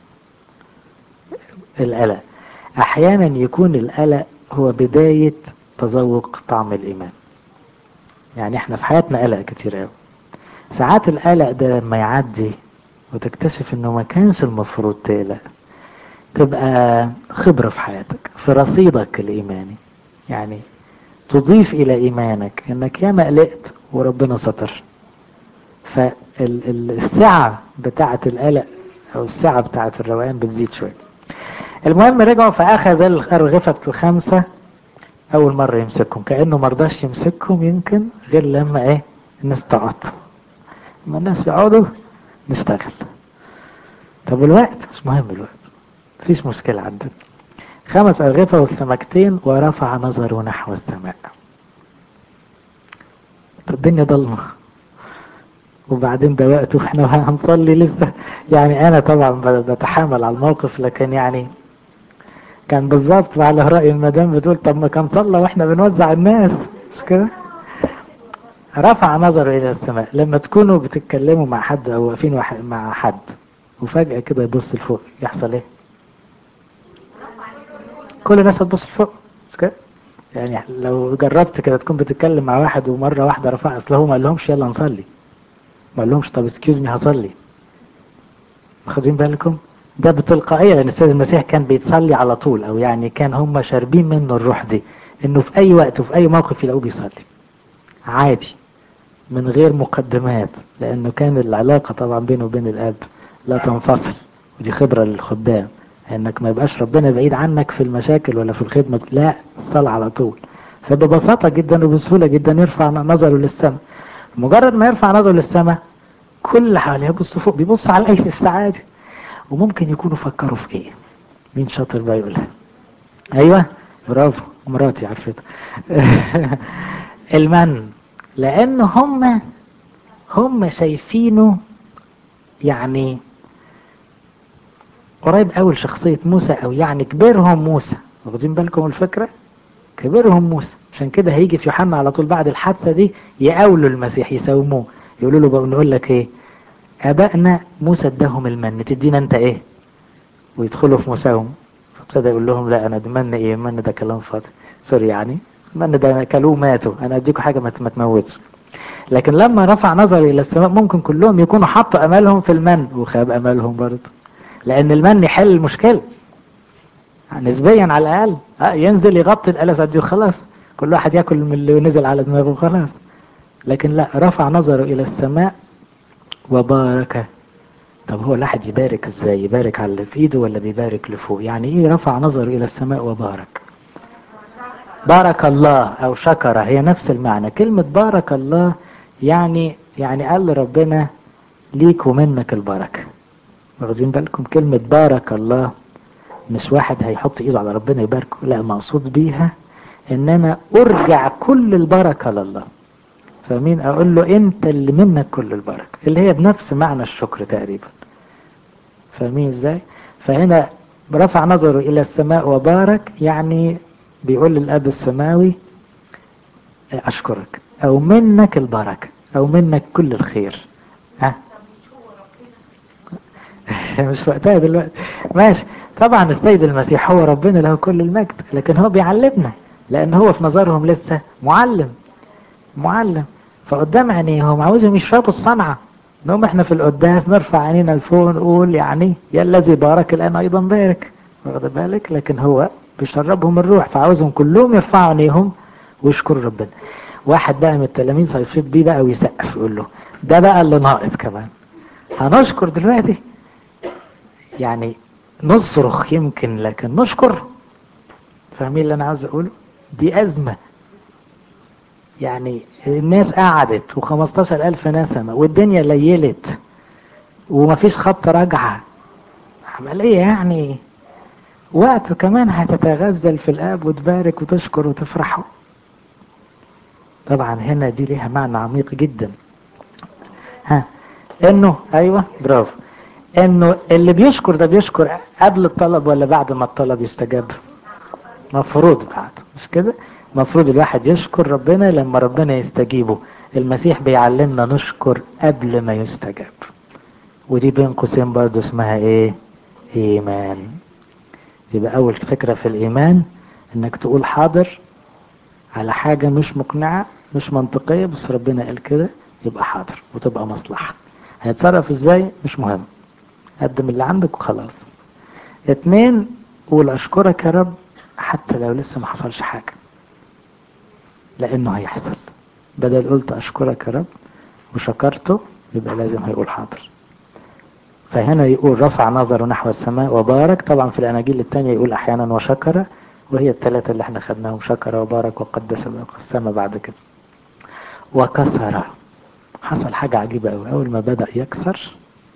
القلق احيانا يكون القلق هو بداية تذوق طعم الايمان يعني احنا في حياتنا قلق كتير قوي ساعات القلق ده لما يعدي وتكتشف انه ما كانش المفروض تقلق تبقى خبرة في حياتك في رصيدك الايماني يعني تضيف الى ايمانك انك ياما قلقت وربنا ستر فالسعة بتاعة القلق او السعة بتاعة الروقان بتزيد شوية المهم رجعوا فاخذ الارغفة الخمسة اول مرة يمسكهم كأنه مرضاش يمسكهم يمكن غير لما ايه الناس تقعد لما الناس يقعدوا نشتغل طب الوقت مش مهم الوقت مفيش مشكلة عندنا خمس أرغفة والسمكتين ورفع نظره نحو السماء طب الدنيا ضلمة وبعدين ده وقت واحنا هنصلي لسه يعني انا طبعا بتحامل على الموقف لكن يعني كان بالظبط على رأي المدام بتقول طب ما كان صلى واحنا بنوزع الناس مش كده رفع نظره الى السماء لما تكونوا بتتكلموا مع حد او واقفين مع حد وفجأة كده يبص لفوق يحصل ايه كل الناس هتبص لفوق مش كده يعني لو جربت كده تكون بتتكلم مع واحد ومرة واحدة رفع اصل هو ما قالهمش يلا نصلي ما قالهمش طب اسكيوز مي هصلي واخدين بالكم ده بتلقائية لان السيد المسيح كان بيتصلي على طول او يعني كان هم شاربين منه الروح دي انه في اي وقت وفي اي موقف يلاقوه بيصلي عادي من غير مقدمات لانه كان العلاقة طبعا بينه وبين الاب لا تنفصل ودي خبرة للخدام انك ما يبقاش ربنا بعيد عنك في المشاكل ولا في الخدمة لا الصلاة على طول فببساطة جدا وبسهولة جدا يرفع نظره للسماء مجرد ما يرفع نظره للسماء كل اللي حواليه يبص فوق بيبص على الايه السعادة وممكن يكونوا فكروا في ايه مين شاطر بقى يقولها ايوه برافو مراتي عرفتها المن لان هم هم شايفينه يعني قريب قوي لشخصية موسى او يعني كبرهم موسى واخدين بالكم الفكرة كبرهم موسى عشان كده هيجي في يوحنا على طول بعد الحادثة دي يقاولوا المسيح يساوموه يقولوا له بقى نقول لك ايه ابائنا موسى اداهم المن تدينا انت ايه ويدخلوا في مساوم فابتدى يقول لهم لا انا ده من ايه من ده كلام فاضي سوري يعني من ده كلوه ماتوا انا اديكم حاجة ما تموتش لكن لما رفع نظري الى السماء ممكن كلهم يكونوا حطوا امالهم في المن وخاب امالهم برضه لان المن يحل المشكلة نسبيا على الاقل اه ينزل يغطي الالافات دي وخلاص كل واحد ياكل من اللي نزل على دماغه وخلاص لكن لا رفع نظره الى السماء وبارك طب هو الواحد يبارك ازاي يبارك على اللي في ايده ولا بيبارك لفوق يعني ايه رفع نظره الى السماء وبارك بارك الله او شكر هي نفس المعنى كلمة بارك الله يعني يعني قال ربنا ليك ومنك البركة واخدين بالكم كلمة بارك الله مش واحد هيحط ايده على ربنا يباركه لا مقصود بيها ان انا ارجع كل البركة لله فمين اقول له انت اللي منك كل البركة اللي هي بنفس معنى الشكر تقريبا فاهمين ازاي فهنا رفع نظره الى السماء وبارك يعني بيقول للاب السماوي اشكرك او منك البركة او منك كل الخير ها مش وقتها دلوقتي ماشي طبعا السيد المسيح هو ربنا له كل المجد لكن هو بيعلمنا لان هو في نظرهم لسه معلم معلم فقدام عينيهم عاوزهم يشربوا الصنعة نقوم احنا في القداس نرفع عينينا لفوق ونقول يعني يا الذي بارك الان ايضا بارك واخد بالك لكن هو بيشربهم الروح فعاوزهم كلهم يرفعوا عينيهم ويشكروا ربنا واحد بقى من التلاميذ هيفيض بيه بقى ويسقف يقول له ده بقى اللي ناقص كمان هنشكر دلوقتي يعني نصرخ يمكن لكن نشكر فاهمين اللي انا عاوز اقوله دي ازمه يعني الناس قعدت و15 ألف نسمة والدنيا ليلت ومفيش خط رجعة عملية يعني وقت كمان هتتغزل في الآب وتبارك وتشكر وتفرحوا طبعا هنا دي ليها معنى عميق جدا ها انه ايوه برافو انه اللي بيشكر ده بيشكر قبل الطلب ولا بعد ما الطلب يستجاب مفروض بعد مش كده مفروض الواحد يشكر ربنا لما ربنا يستجيبه المسيح بيعلمنا نشكر قبل ما يستجاب ودي بين قوسين برضه اسمها ايه ايمان يبقى اول فكرة في الايمان انك تقول حاضر على حاجة مش مقنعة مش منطقية بس ربنا قال كده يبقى حاضر وتبقى مصلحة هيتصرف ازاي مش مهم قدم اللي عندك وخلاص اتنين قول اشكرك يا رب حتى لو لسه ما حصلش حاجة لانه هيحصل بدل قلت اشكرك يا رب وشكرته يبقى لازم هيقول حاضر فهنا يقول رفع نظره نحو السماء وبارك طبعا في الاناجيل التانية يقول احيانا وشكر وهي الثلاثة اللي احنا خدناهم شكر وبارك وقدس السماء بعد كده وكسر حصل حاجة عجيبة قوي اول ما بدأ يكسر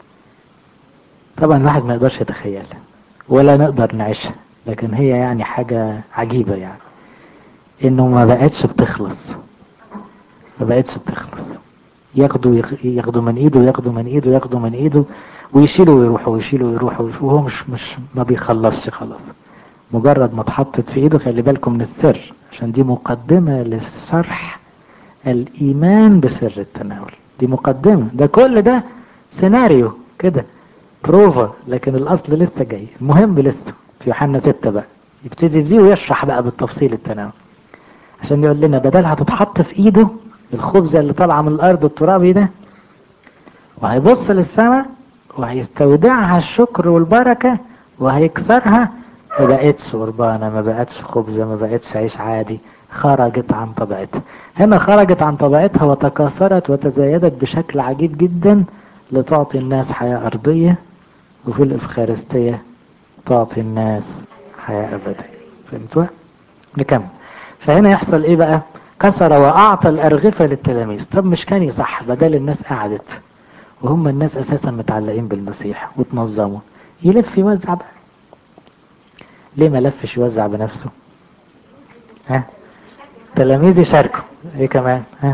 طبعا الواحد ما يقدرش يتخيلها ولا نقدر نعيشها لكن هي يعني حاجة عجيبة يعني انه ما بقتش بتخلص ما بقتش بتخلص ياخدوا ياخدوا من ايده ياخدوا من ايده ياخدوا من ايده ويشيلوا ويروحوا ويشيلوا ويروحوا وهو مش مش ما بيخلصش خلاص مجرد ما اتحطت في ايده خلي بالكم من السر عشان دي مقدمة للشرح الايمان بسر التناول دي مقدمة ده كل ده سيناريو كده بروفا لكن الاصل لسه جاي المهم لسه في يوحنا ستة بقى يبتدي بدي ويشرح بقى بالتفصيل التناول عشان يقول لنا بدل هتتحط في ايده الخبزة اللي طالعة من الارض الترابي ده وهيبص للسماء وهيستودعها الشكر والبركة وهيكسرها ما بقتش قربانة ما بقتش خبزة ما بقتش عيش عادي خرجت عن طبيعتها هنا خرجت عن طبيعتها وتكاثرت وتزايدت بشكل عجيب جدا لتعطي الناس حياة أرضية وفي الإفخارستية تعطي الناس حياة أبدية فهمتوا؟ نكمل فهنا يحصل إيه بقى؟ كسر وأعطى الأرغفة للتلاميذ طب مش كان يصح بدل الناس قعدت وهم الناس أساسا متعلقين بالمسيح وتنظموا يلف يوزع بقى ليه ما لفش يوزع بنفسه ها تلاميذ يشاركوا ايه كمان ها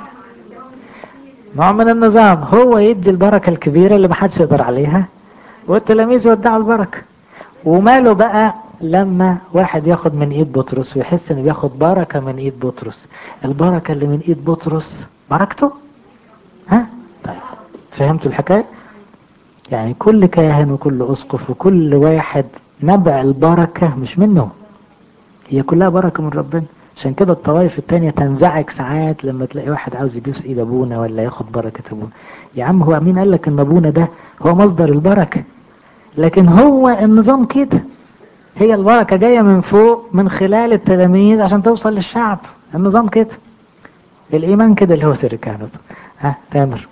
نوع من النظام هو يدي البركة الكبيرة اللي محدش يقدر عليها والتلاميذ يودعوا البركة وماله بقى لما واحد ياخد من ايد بطرس ويحس انه بياخد بركة من ايد بطرس البركة اللي من ايد بطرس بركته ها طيب فهمتوا الحكاية يعني كل كاهن وكل اسقف وكل واحد نبع البركة مش منه هي كلها بركة من ربنا عشان كده الطوائف التانية تنزعج ساعات لما تلاقي واحد عاوز يبوس ايد ابونا ولا ياخد بركة ابونا يا عم هو مين قال لك ان ابونا ده هو مصدر البركة لكن هو النظام كده هي البركة جاية من فوق من خلال التلاميذ عشان توصل للشعب النظام كده الايمان كده اللي هو سر الكهنوت ها تامر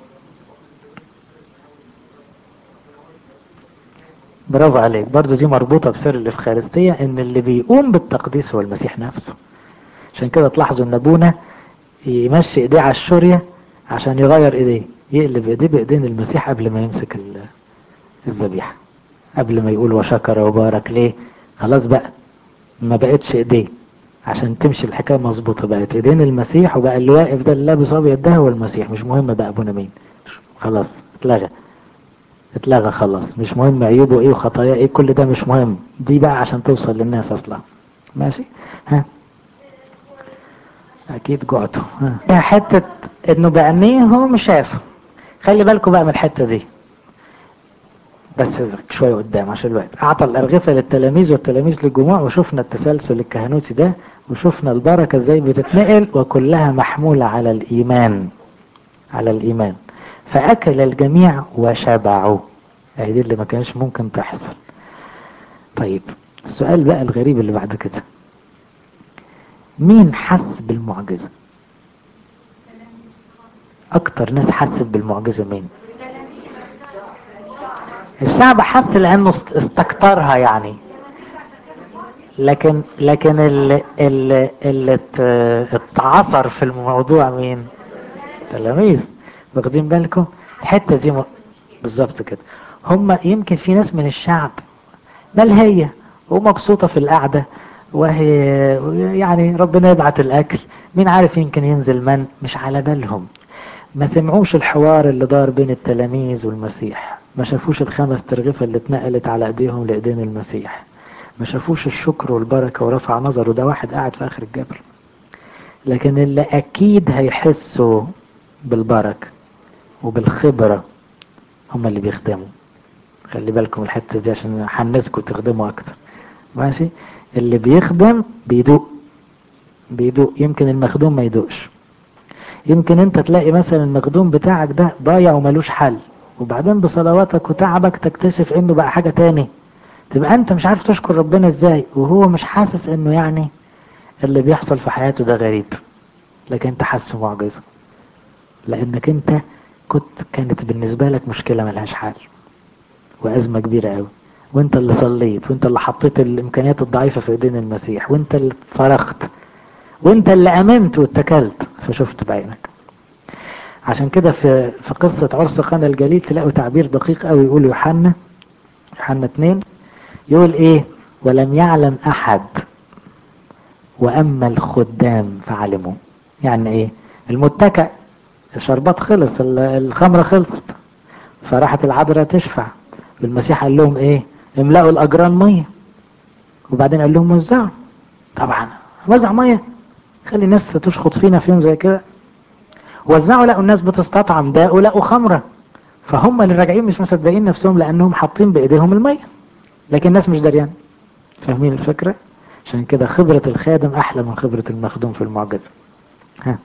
برافو عليك برضو دي مربوطة بسر الإفخارستية إن اللي بيقوم بالتقديس هو المسيح نفسه عشان كده تلاحظوا إن أبونا يمشي إيديه على الشورية عشان يغير إيديه يقلب إيديه بإيدين المسيح قبل ما يمسك الذبيحة قبل ما يقول وشكر وبارك ليه خلاص بقى ما بقتش إيديه عشان تمشي الحكاية مظبوطة بقت إيدين المسيح وبقى اللي واقف ده اللي لابس أبيض ده هو المسيح مش مهم بقى أبونا مين خلاص اتلغى اتلغى خلاص مش مهم عيوبه ايه وخطاياه ايه كل ده مش مهم دي بقى عشان توصل للناس اصلا ماشي ها اكيد جعتوا ها حتة انه بعينيهم شافوا خلي بالكم بقى من الحتة دي بس شوية قدام عشان الوقت اعطى الارغفة للتلاميذ والتلاميذ للجموع وشفنا التسلسل الكهنوتي ده وشفنا البركة ازاي بتتنقل وكلها محمولة على الايمان على الايمان فأكل الجميع وشبعوا اهي دي اللي ما كانش ممكن تحصل طيب السؤال بقى الغريب اللي بعد كده مين حس بالمعجزة اكتر ناس حست بالمعجزة مين الشعب حس لانه استكترها يعني لكن لكن اللي اللي, اللي اتعصر في الموضوع مين تلاميذ واخدين بالكم الحته دي م... بالظبط كده هم يمكن في ناس من الشعب ملهية ومبسوطة في القعدة وهي يعني ربنا يبعت الأكل مين عارف يمكن ينزل من مش على بالهم ما سمعوش الحوار اللي دار بين التلاميذ والمسيح ما شافوش الخمس ترغفة اللي اتنقلت على ايديهم لايدين المسيح ما شافوش الشكر والبركة ورفع نظره ده واحد قاعد في اخر الجبل لكن اللي اكيد هيحسوا بالبركة وبالخبرة هم اللي بيخدموا خلي بالكم الحتة دي عشان احنسكم تخدموا اكتر ماشي اللي بيخدم بيدوق بيدوق يمكن المخدوم ما يدوقش يمكن انت تلاقي مثلا المخدوم بتاعك ده ضايع وملوش حل وبعدين بصلواتك وتعبك تكتشف انه بقى حاجة تاني تبقى انت مش عارف تشكر ربنا ازاي وهو مش حاسس انه يعني اللي بيحصل في حياته ده غريب لكن انت حاسه معجزة لانك انت كنت كانت بالنسبة لك مشكلة ملهاش حل وازمة كبيرة قوي وانت اللي صليت وانت اللي حطيت الامكانيات الضعيفة في ايدين المسيح وانت اللي صرخت وانت اللي امنت واتكلت فشفت بعينك عشان كده في في قصة عرس قنا الجليل تلاقوا تعبير دقيق قوي يقول يوحنا يوحنا 2 يقول ايه ولم يعلم احد واما الخدام فعلموا يعني ايه المتكأ الشربات خلص الخمرة خلصت فراحت العذراء تشفع المسيح قال لهم ايه املأوا الاجران مية وبعدين قال لهم وزعوا طبعا وزع مية خلي الناس تشخط فينا في يوم زي كده وزعوا لقوا الناس بتستطعم ده ولقوا خمرة فهم اللي راجعين مش مصدقين نفسهم لانهم حاطين بايديهم المية لكن الناس مش دريان فاهمين الفكرة عشان كده خبرة الخادم احلى من خبرة المخدوم في المعجزة ها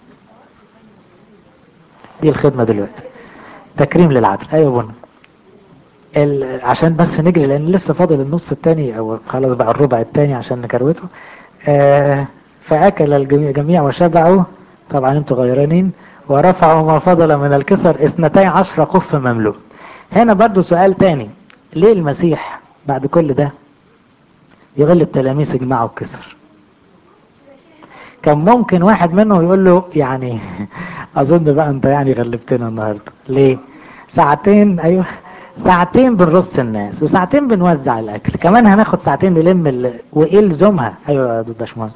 دي الخدمة دلوقتي تكريم للعدل ايوه بنا عشان بس نجري لان لسه فاضل النص التاني او خلاص بقى الربع التاني عشان نكروته آه فاكل الجميع جميع وشبعوا طبعا انتوا غيرانين ورفعوا ما فضل من الكسر اثنتي عشر قف مملوء هنا برضو سؤال تاني ليه المسيح بعد كل ده يغل التلاميذ يجمعوا الكسر كان ممكن واحد منهم يقول له يعني اظن بقى انت يعني غلبتنا النهارده ليه ساعتين ايوه ساعتين بنرص الناس وساعتين بنوزع الاكل كمان هناخد ساعتين نلم ال... وايه لزومها ايوه يا باشمهندس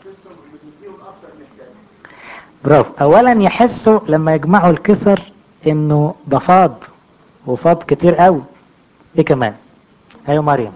برافو اولا يحسوا لما يجمعوا الكسر انه ده فاض وفاض كتير قوي ايه كمان ايوه مريم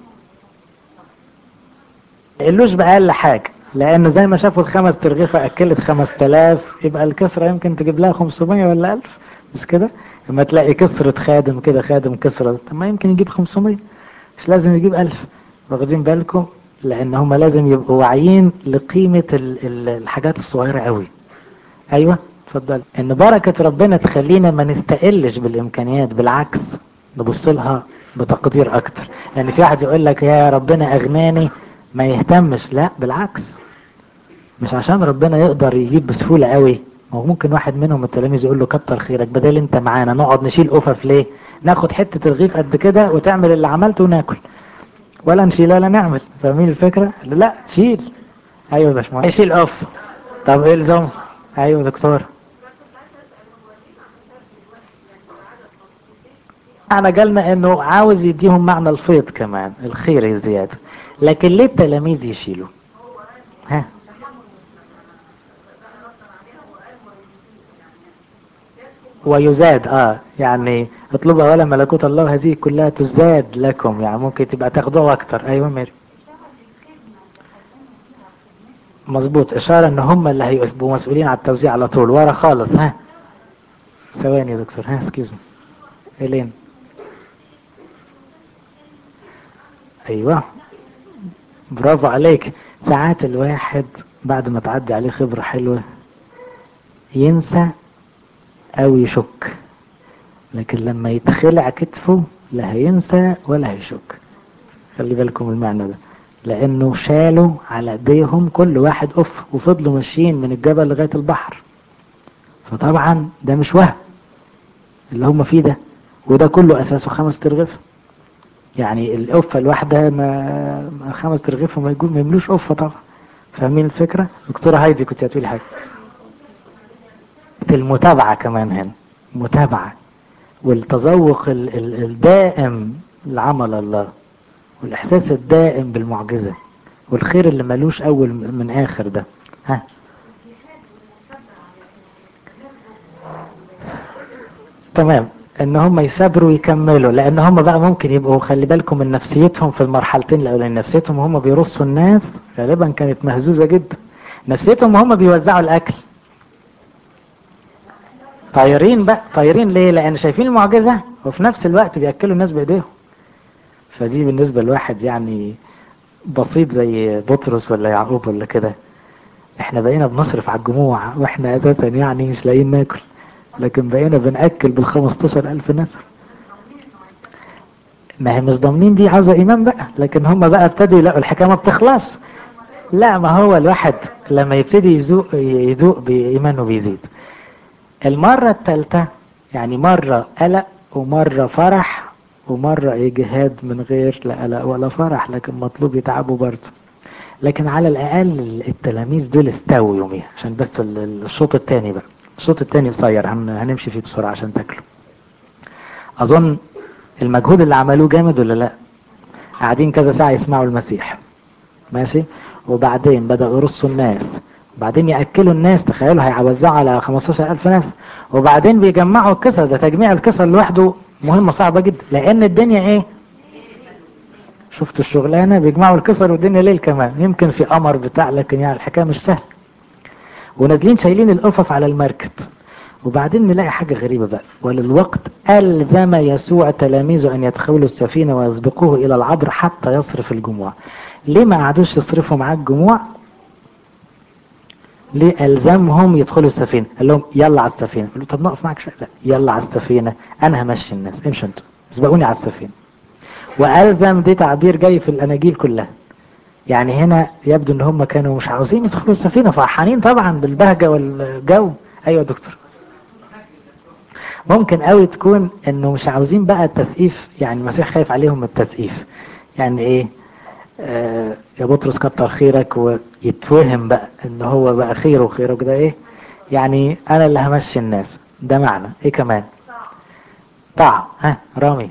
قالوش بأقل حاجة لان زي ما شافوا الخمس ترغيفة اكلت خمس تلاف يبقى الكسرة يمكن تجيب لها 500 ولا 1000 مش كده لما تلاقي كسرة خادم كده خادم كسرة طب ما يمكن يجيب 500 مش لازم يجيب 1000 واخدين بالكم لان هم لازم يبقوا واعيين لقيمة ال ال الحاجات الصغيرة قوي ايوه اتفضل ان بركة ربنا تخلينا ما نستقلش بالامكانيات بالعكس نبص لها بتقدير اكتر لان يعني في واحد يقول لك يا ربنا اغناني ما يهتمش لا بالعكس مش عشان ربنا يقدر يجيب بسهولة قوي هو ممكن واحد منهم التلاميذ يقول له كتر خيرك بدل انت معانا نقعد نشيل قفف ليه ناخد حتة الرغيف قد كده وتعمل اللي عملته وناكل ولا نشيل ولا نعمل فاهمين الفكرة لا شيل ايوه يا باشمهندس شيل قف طب ايه الزم ايوه دكتور انا جالنا انه عاوز يديهم معنى الفيض كمان الخير زيادة لكن ليه التلاميذ يشيلوا ها ويزاد اه يعني اطلبوا اولا ملكوت الله هذه كلها تزاد لكم يعني ممكن تبقى تاخدوها اكتر ايوه ميري مظبوط اشارة ان هم اللي هيبقوا مسؤولين على التوزيع على طول ورا خالص ها ثواني يا دكتور ها اسكيوز الين ايوه برافو عليك ساعات الواحد بعد ما تعدي عليه خبرة حلوة ينسى او يشك لكن لما يتخلع كتفه لا هينسى ولا هيشك خلي بالكم المعنى ده لانه شالوا على ايديهم كل واحد اف وفضلوا ماشيين من الجبل لغايه البحر فطبعا ده مش وهم اللي هم فيه ده وده كله اساسه خمس ترغيف يعني القفه الواحده ما, ما خمس ترغيف ما يقول ما يملوش قفه طبعا فاهمين الفكره دكتوره هايدي كنت هتقولي حاجه المتابعه كمان هنا متابعه والتذوق ال ال الدائم لعمل الله والاحساس الدائم بالمعجزه والخير اللي ملوش اول من اخر ده ها تمام ان هم يثابروا ويكملوا لان هم بقى ممكن يبقوا خلي بالكم من نفسيتهم في المرحلتين الاولين نفسيتهم وهم بيرصوا الناس غالبا كانت مهزوزه جدا نفسيتهم وهم بيوزعوا الاكل طايرين بقى طايرين ليه لان شايفين المعجزه وفي نفس الوقت بياكلوا الناس بايديهم فدي بالنسبه لواحد يعني بسيط زي بطرس ولا يعقوب ولا كده احنا بقينا بنصرف على الجموع واحنا اساسا يعني مش لاقيين ناكل لكن بقينا بنأكل بال 15000 نسر ما هي مش ضامنين دي عاوزة إيمان بقى لكن هم بقى ابتدوا يلاقوا الحكاية ما بتخلص لا ما هو الواحد لما يبتدي يذوق يذوق بإيمانه بيزيد المرة الثالثة يعني مرة قلق ومرة فرح ومرة إجهاد من غير لا قلق ولا فرح لكن مطلوب يتعبوا برضه لكن على الأقل التلاميذ دول استووا يوميها عشان بس الشوط الثاني بقى الشوط الثاني قصير هنمشي فيه بسرعة عشان تاكلوا أظن المجهود اللي عملوه جامد ولا لا قاعدين كذا ساعة يسمعوا المسيح ماشي وبعدين بدأوا يرصوا الناس وبعدين يأكلوا الناس تخيلوا هيوزعوا على 15000 ناس وبعدين بيجمعوا الكسر ده تجميع الكسر لوحده مهمة صعبة جدا لأن الدنيا إيه شفتوا الشغلانة بيجمعوا الكسر والدنيا ليل كمان يمكن في قمر بتاع لكن يعني الحكاية مش سهل ونازلين شايلين القفف على المركب وبعدين نلاقي حاجة غريبة بقى وللوقت ألزم يسوع تلاميذه أن يدخلوا السفينة ويسبقوه إلى العبر حتى يصرف الجموع ليه ما قعدوش يصرفوا معاه الجموع ليه ألزمهم يدخلوا السفينة قال لهم يلا على السفينة قالوا طب نقف معك شيء لا يلا على السفينة أنا همشي الناس امشوا انتوا اسبقوني على السفينة وألزم دي تعبير جاي في الأناجيل كلها يعني هنا يبدو ان هم كانوا مش عاوزين يدخلوا السفينة فرحانين طبعا بالبهجة والجو ايوه دكتور ممكن قوي تكون انه مش عاوزين بقى التسقيف يعني المسيح خايف عليهم التسقيف يعني ايه آه يا بطرس كتر خيرك ويتوهم بقى ان هو بقى خيره وخيره كده ايه يعني انا اللي همشي الناس ده معنى ايه كمان طعم ها رامي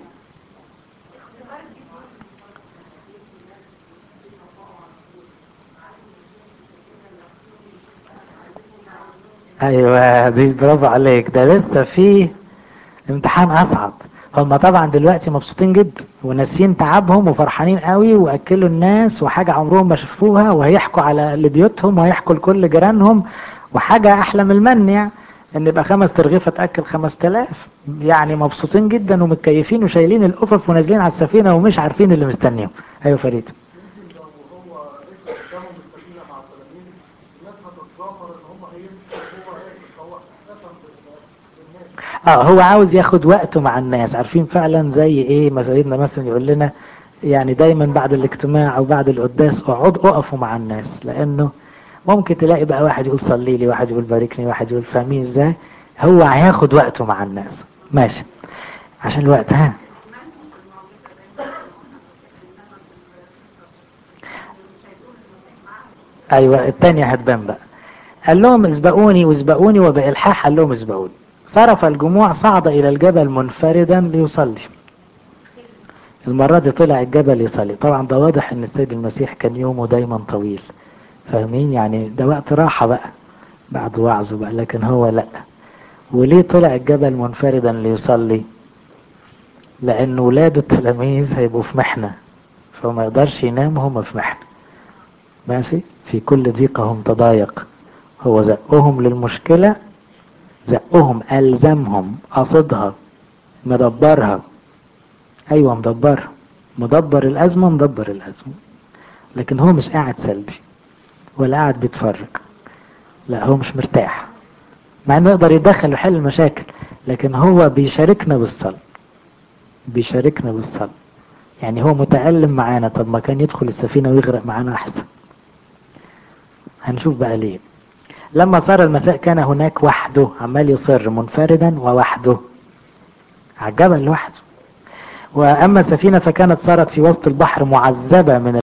ايوه دي برافو عليك ده لسه في امتحان اصعب هم طبعا دلوقتي مبسوطين جدا وناسيين تعبهم وفرحانين قوي واكلوا الناس وحاجه عمرهم ما شافوها وهيحكوا على اللي بيوتهم وهيحكوا لكل جيرانهم وحاجه احلى من المن يعني ان يبقى خمس ترغيفه تاكل خمس تلاف يعني مبسوطين جدا ومتكيفين وشايلين القفف ونازلين على السفينه ومش عارفين اللي مستنيهم ايوه فريد اه هو عاوز ياخد وقته مع الناس عارفين فعلا زي ايه ما سيدنا مثلا يقول لنا يعني دايما بعد الاجتماع او بعد القداس اقعد اقفوا مع الناس لانه ممكن تلاقي بقى واحد يقول صلي لي واحد يقول باركني واحد يقول فاهمين ازاي هو هياخد وقته مع الناس ماشي عشان الوقت ها ايوه التانية هتبان بقى قال لهم اسبقوني واسبقوني وبإلحاح قال لهم اسبقوني صرف الجموع صعد إلى الجبل منفردا ليصلي المرة دي طلع الجبل يصلي طبعا ده واضح ان السيد المسيح كان يومه دايما طويل فاهمين يعني ده وقت راحة بقى بعد وعظه بقى لكن هو لا وليه طلع الجبل منفردا ليصلي لان ولاد التلاميذ هيبقوا في محنة فما يقدرش ينام وهم في محنة ماشي في كل ضيقهم تضايق هو زقهم للمشكلة زقهم ألزمهم قصدها مدبرها أيوة مدبرها مدبر الأزمة مدبر الأزمة لكن هو مش قاعد سلبي ولا قاعد بيتفرج لا هو مش مرتاح مع انه يقدر يتدخل ويحل المشاكل لكن هو بيشاركنا بالصلاة بيشاركنا بالصلاة يعني هو متألم معانا طب ما كان يدخل السفينة ويغرق معانا أحسن هنشوف بقى ليه لما صار المساء كان هناك وحده عمال يصر منفردا ووحده على الجبل لوحده وأما السفينة فكانت صارت في وسط البحر معذبة من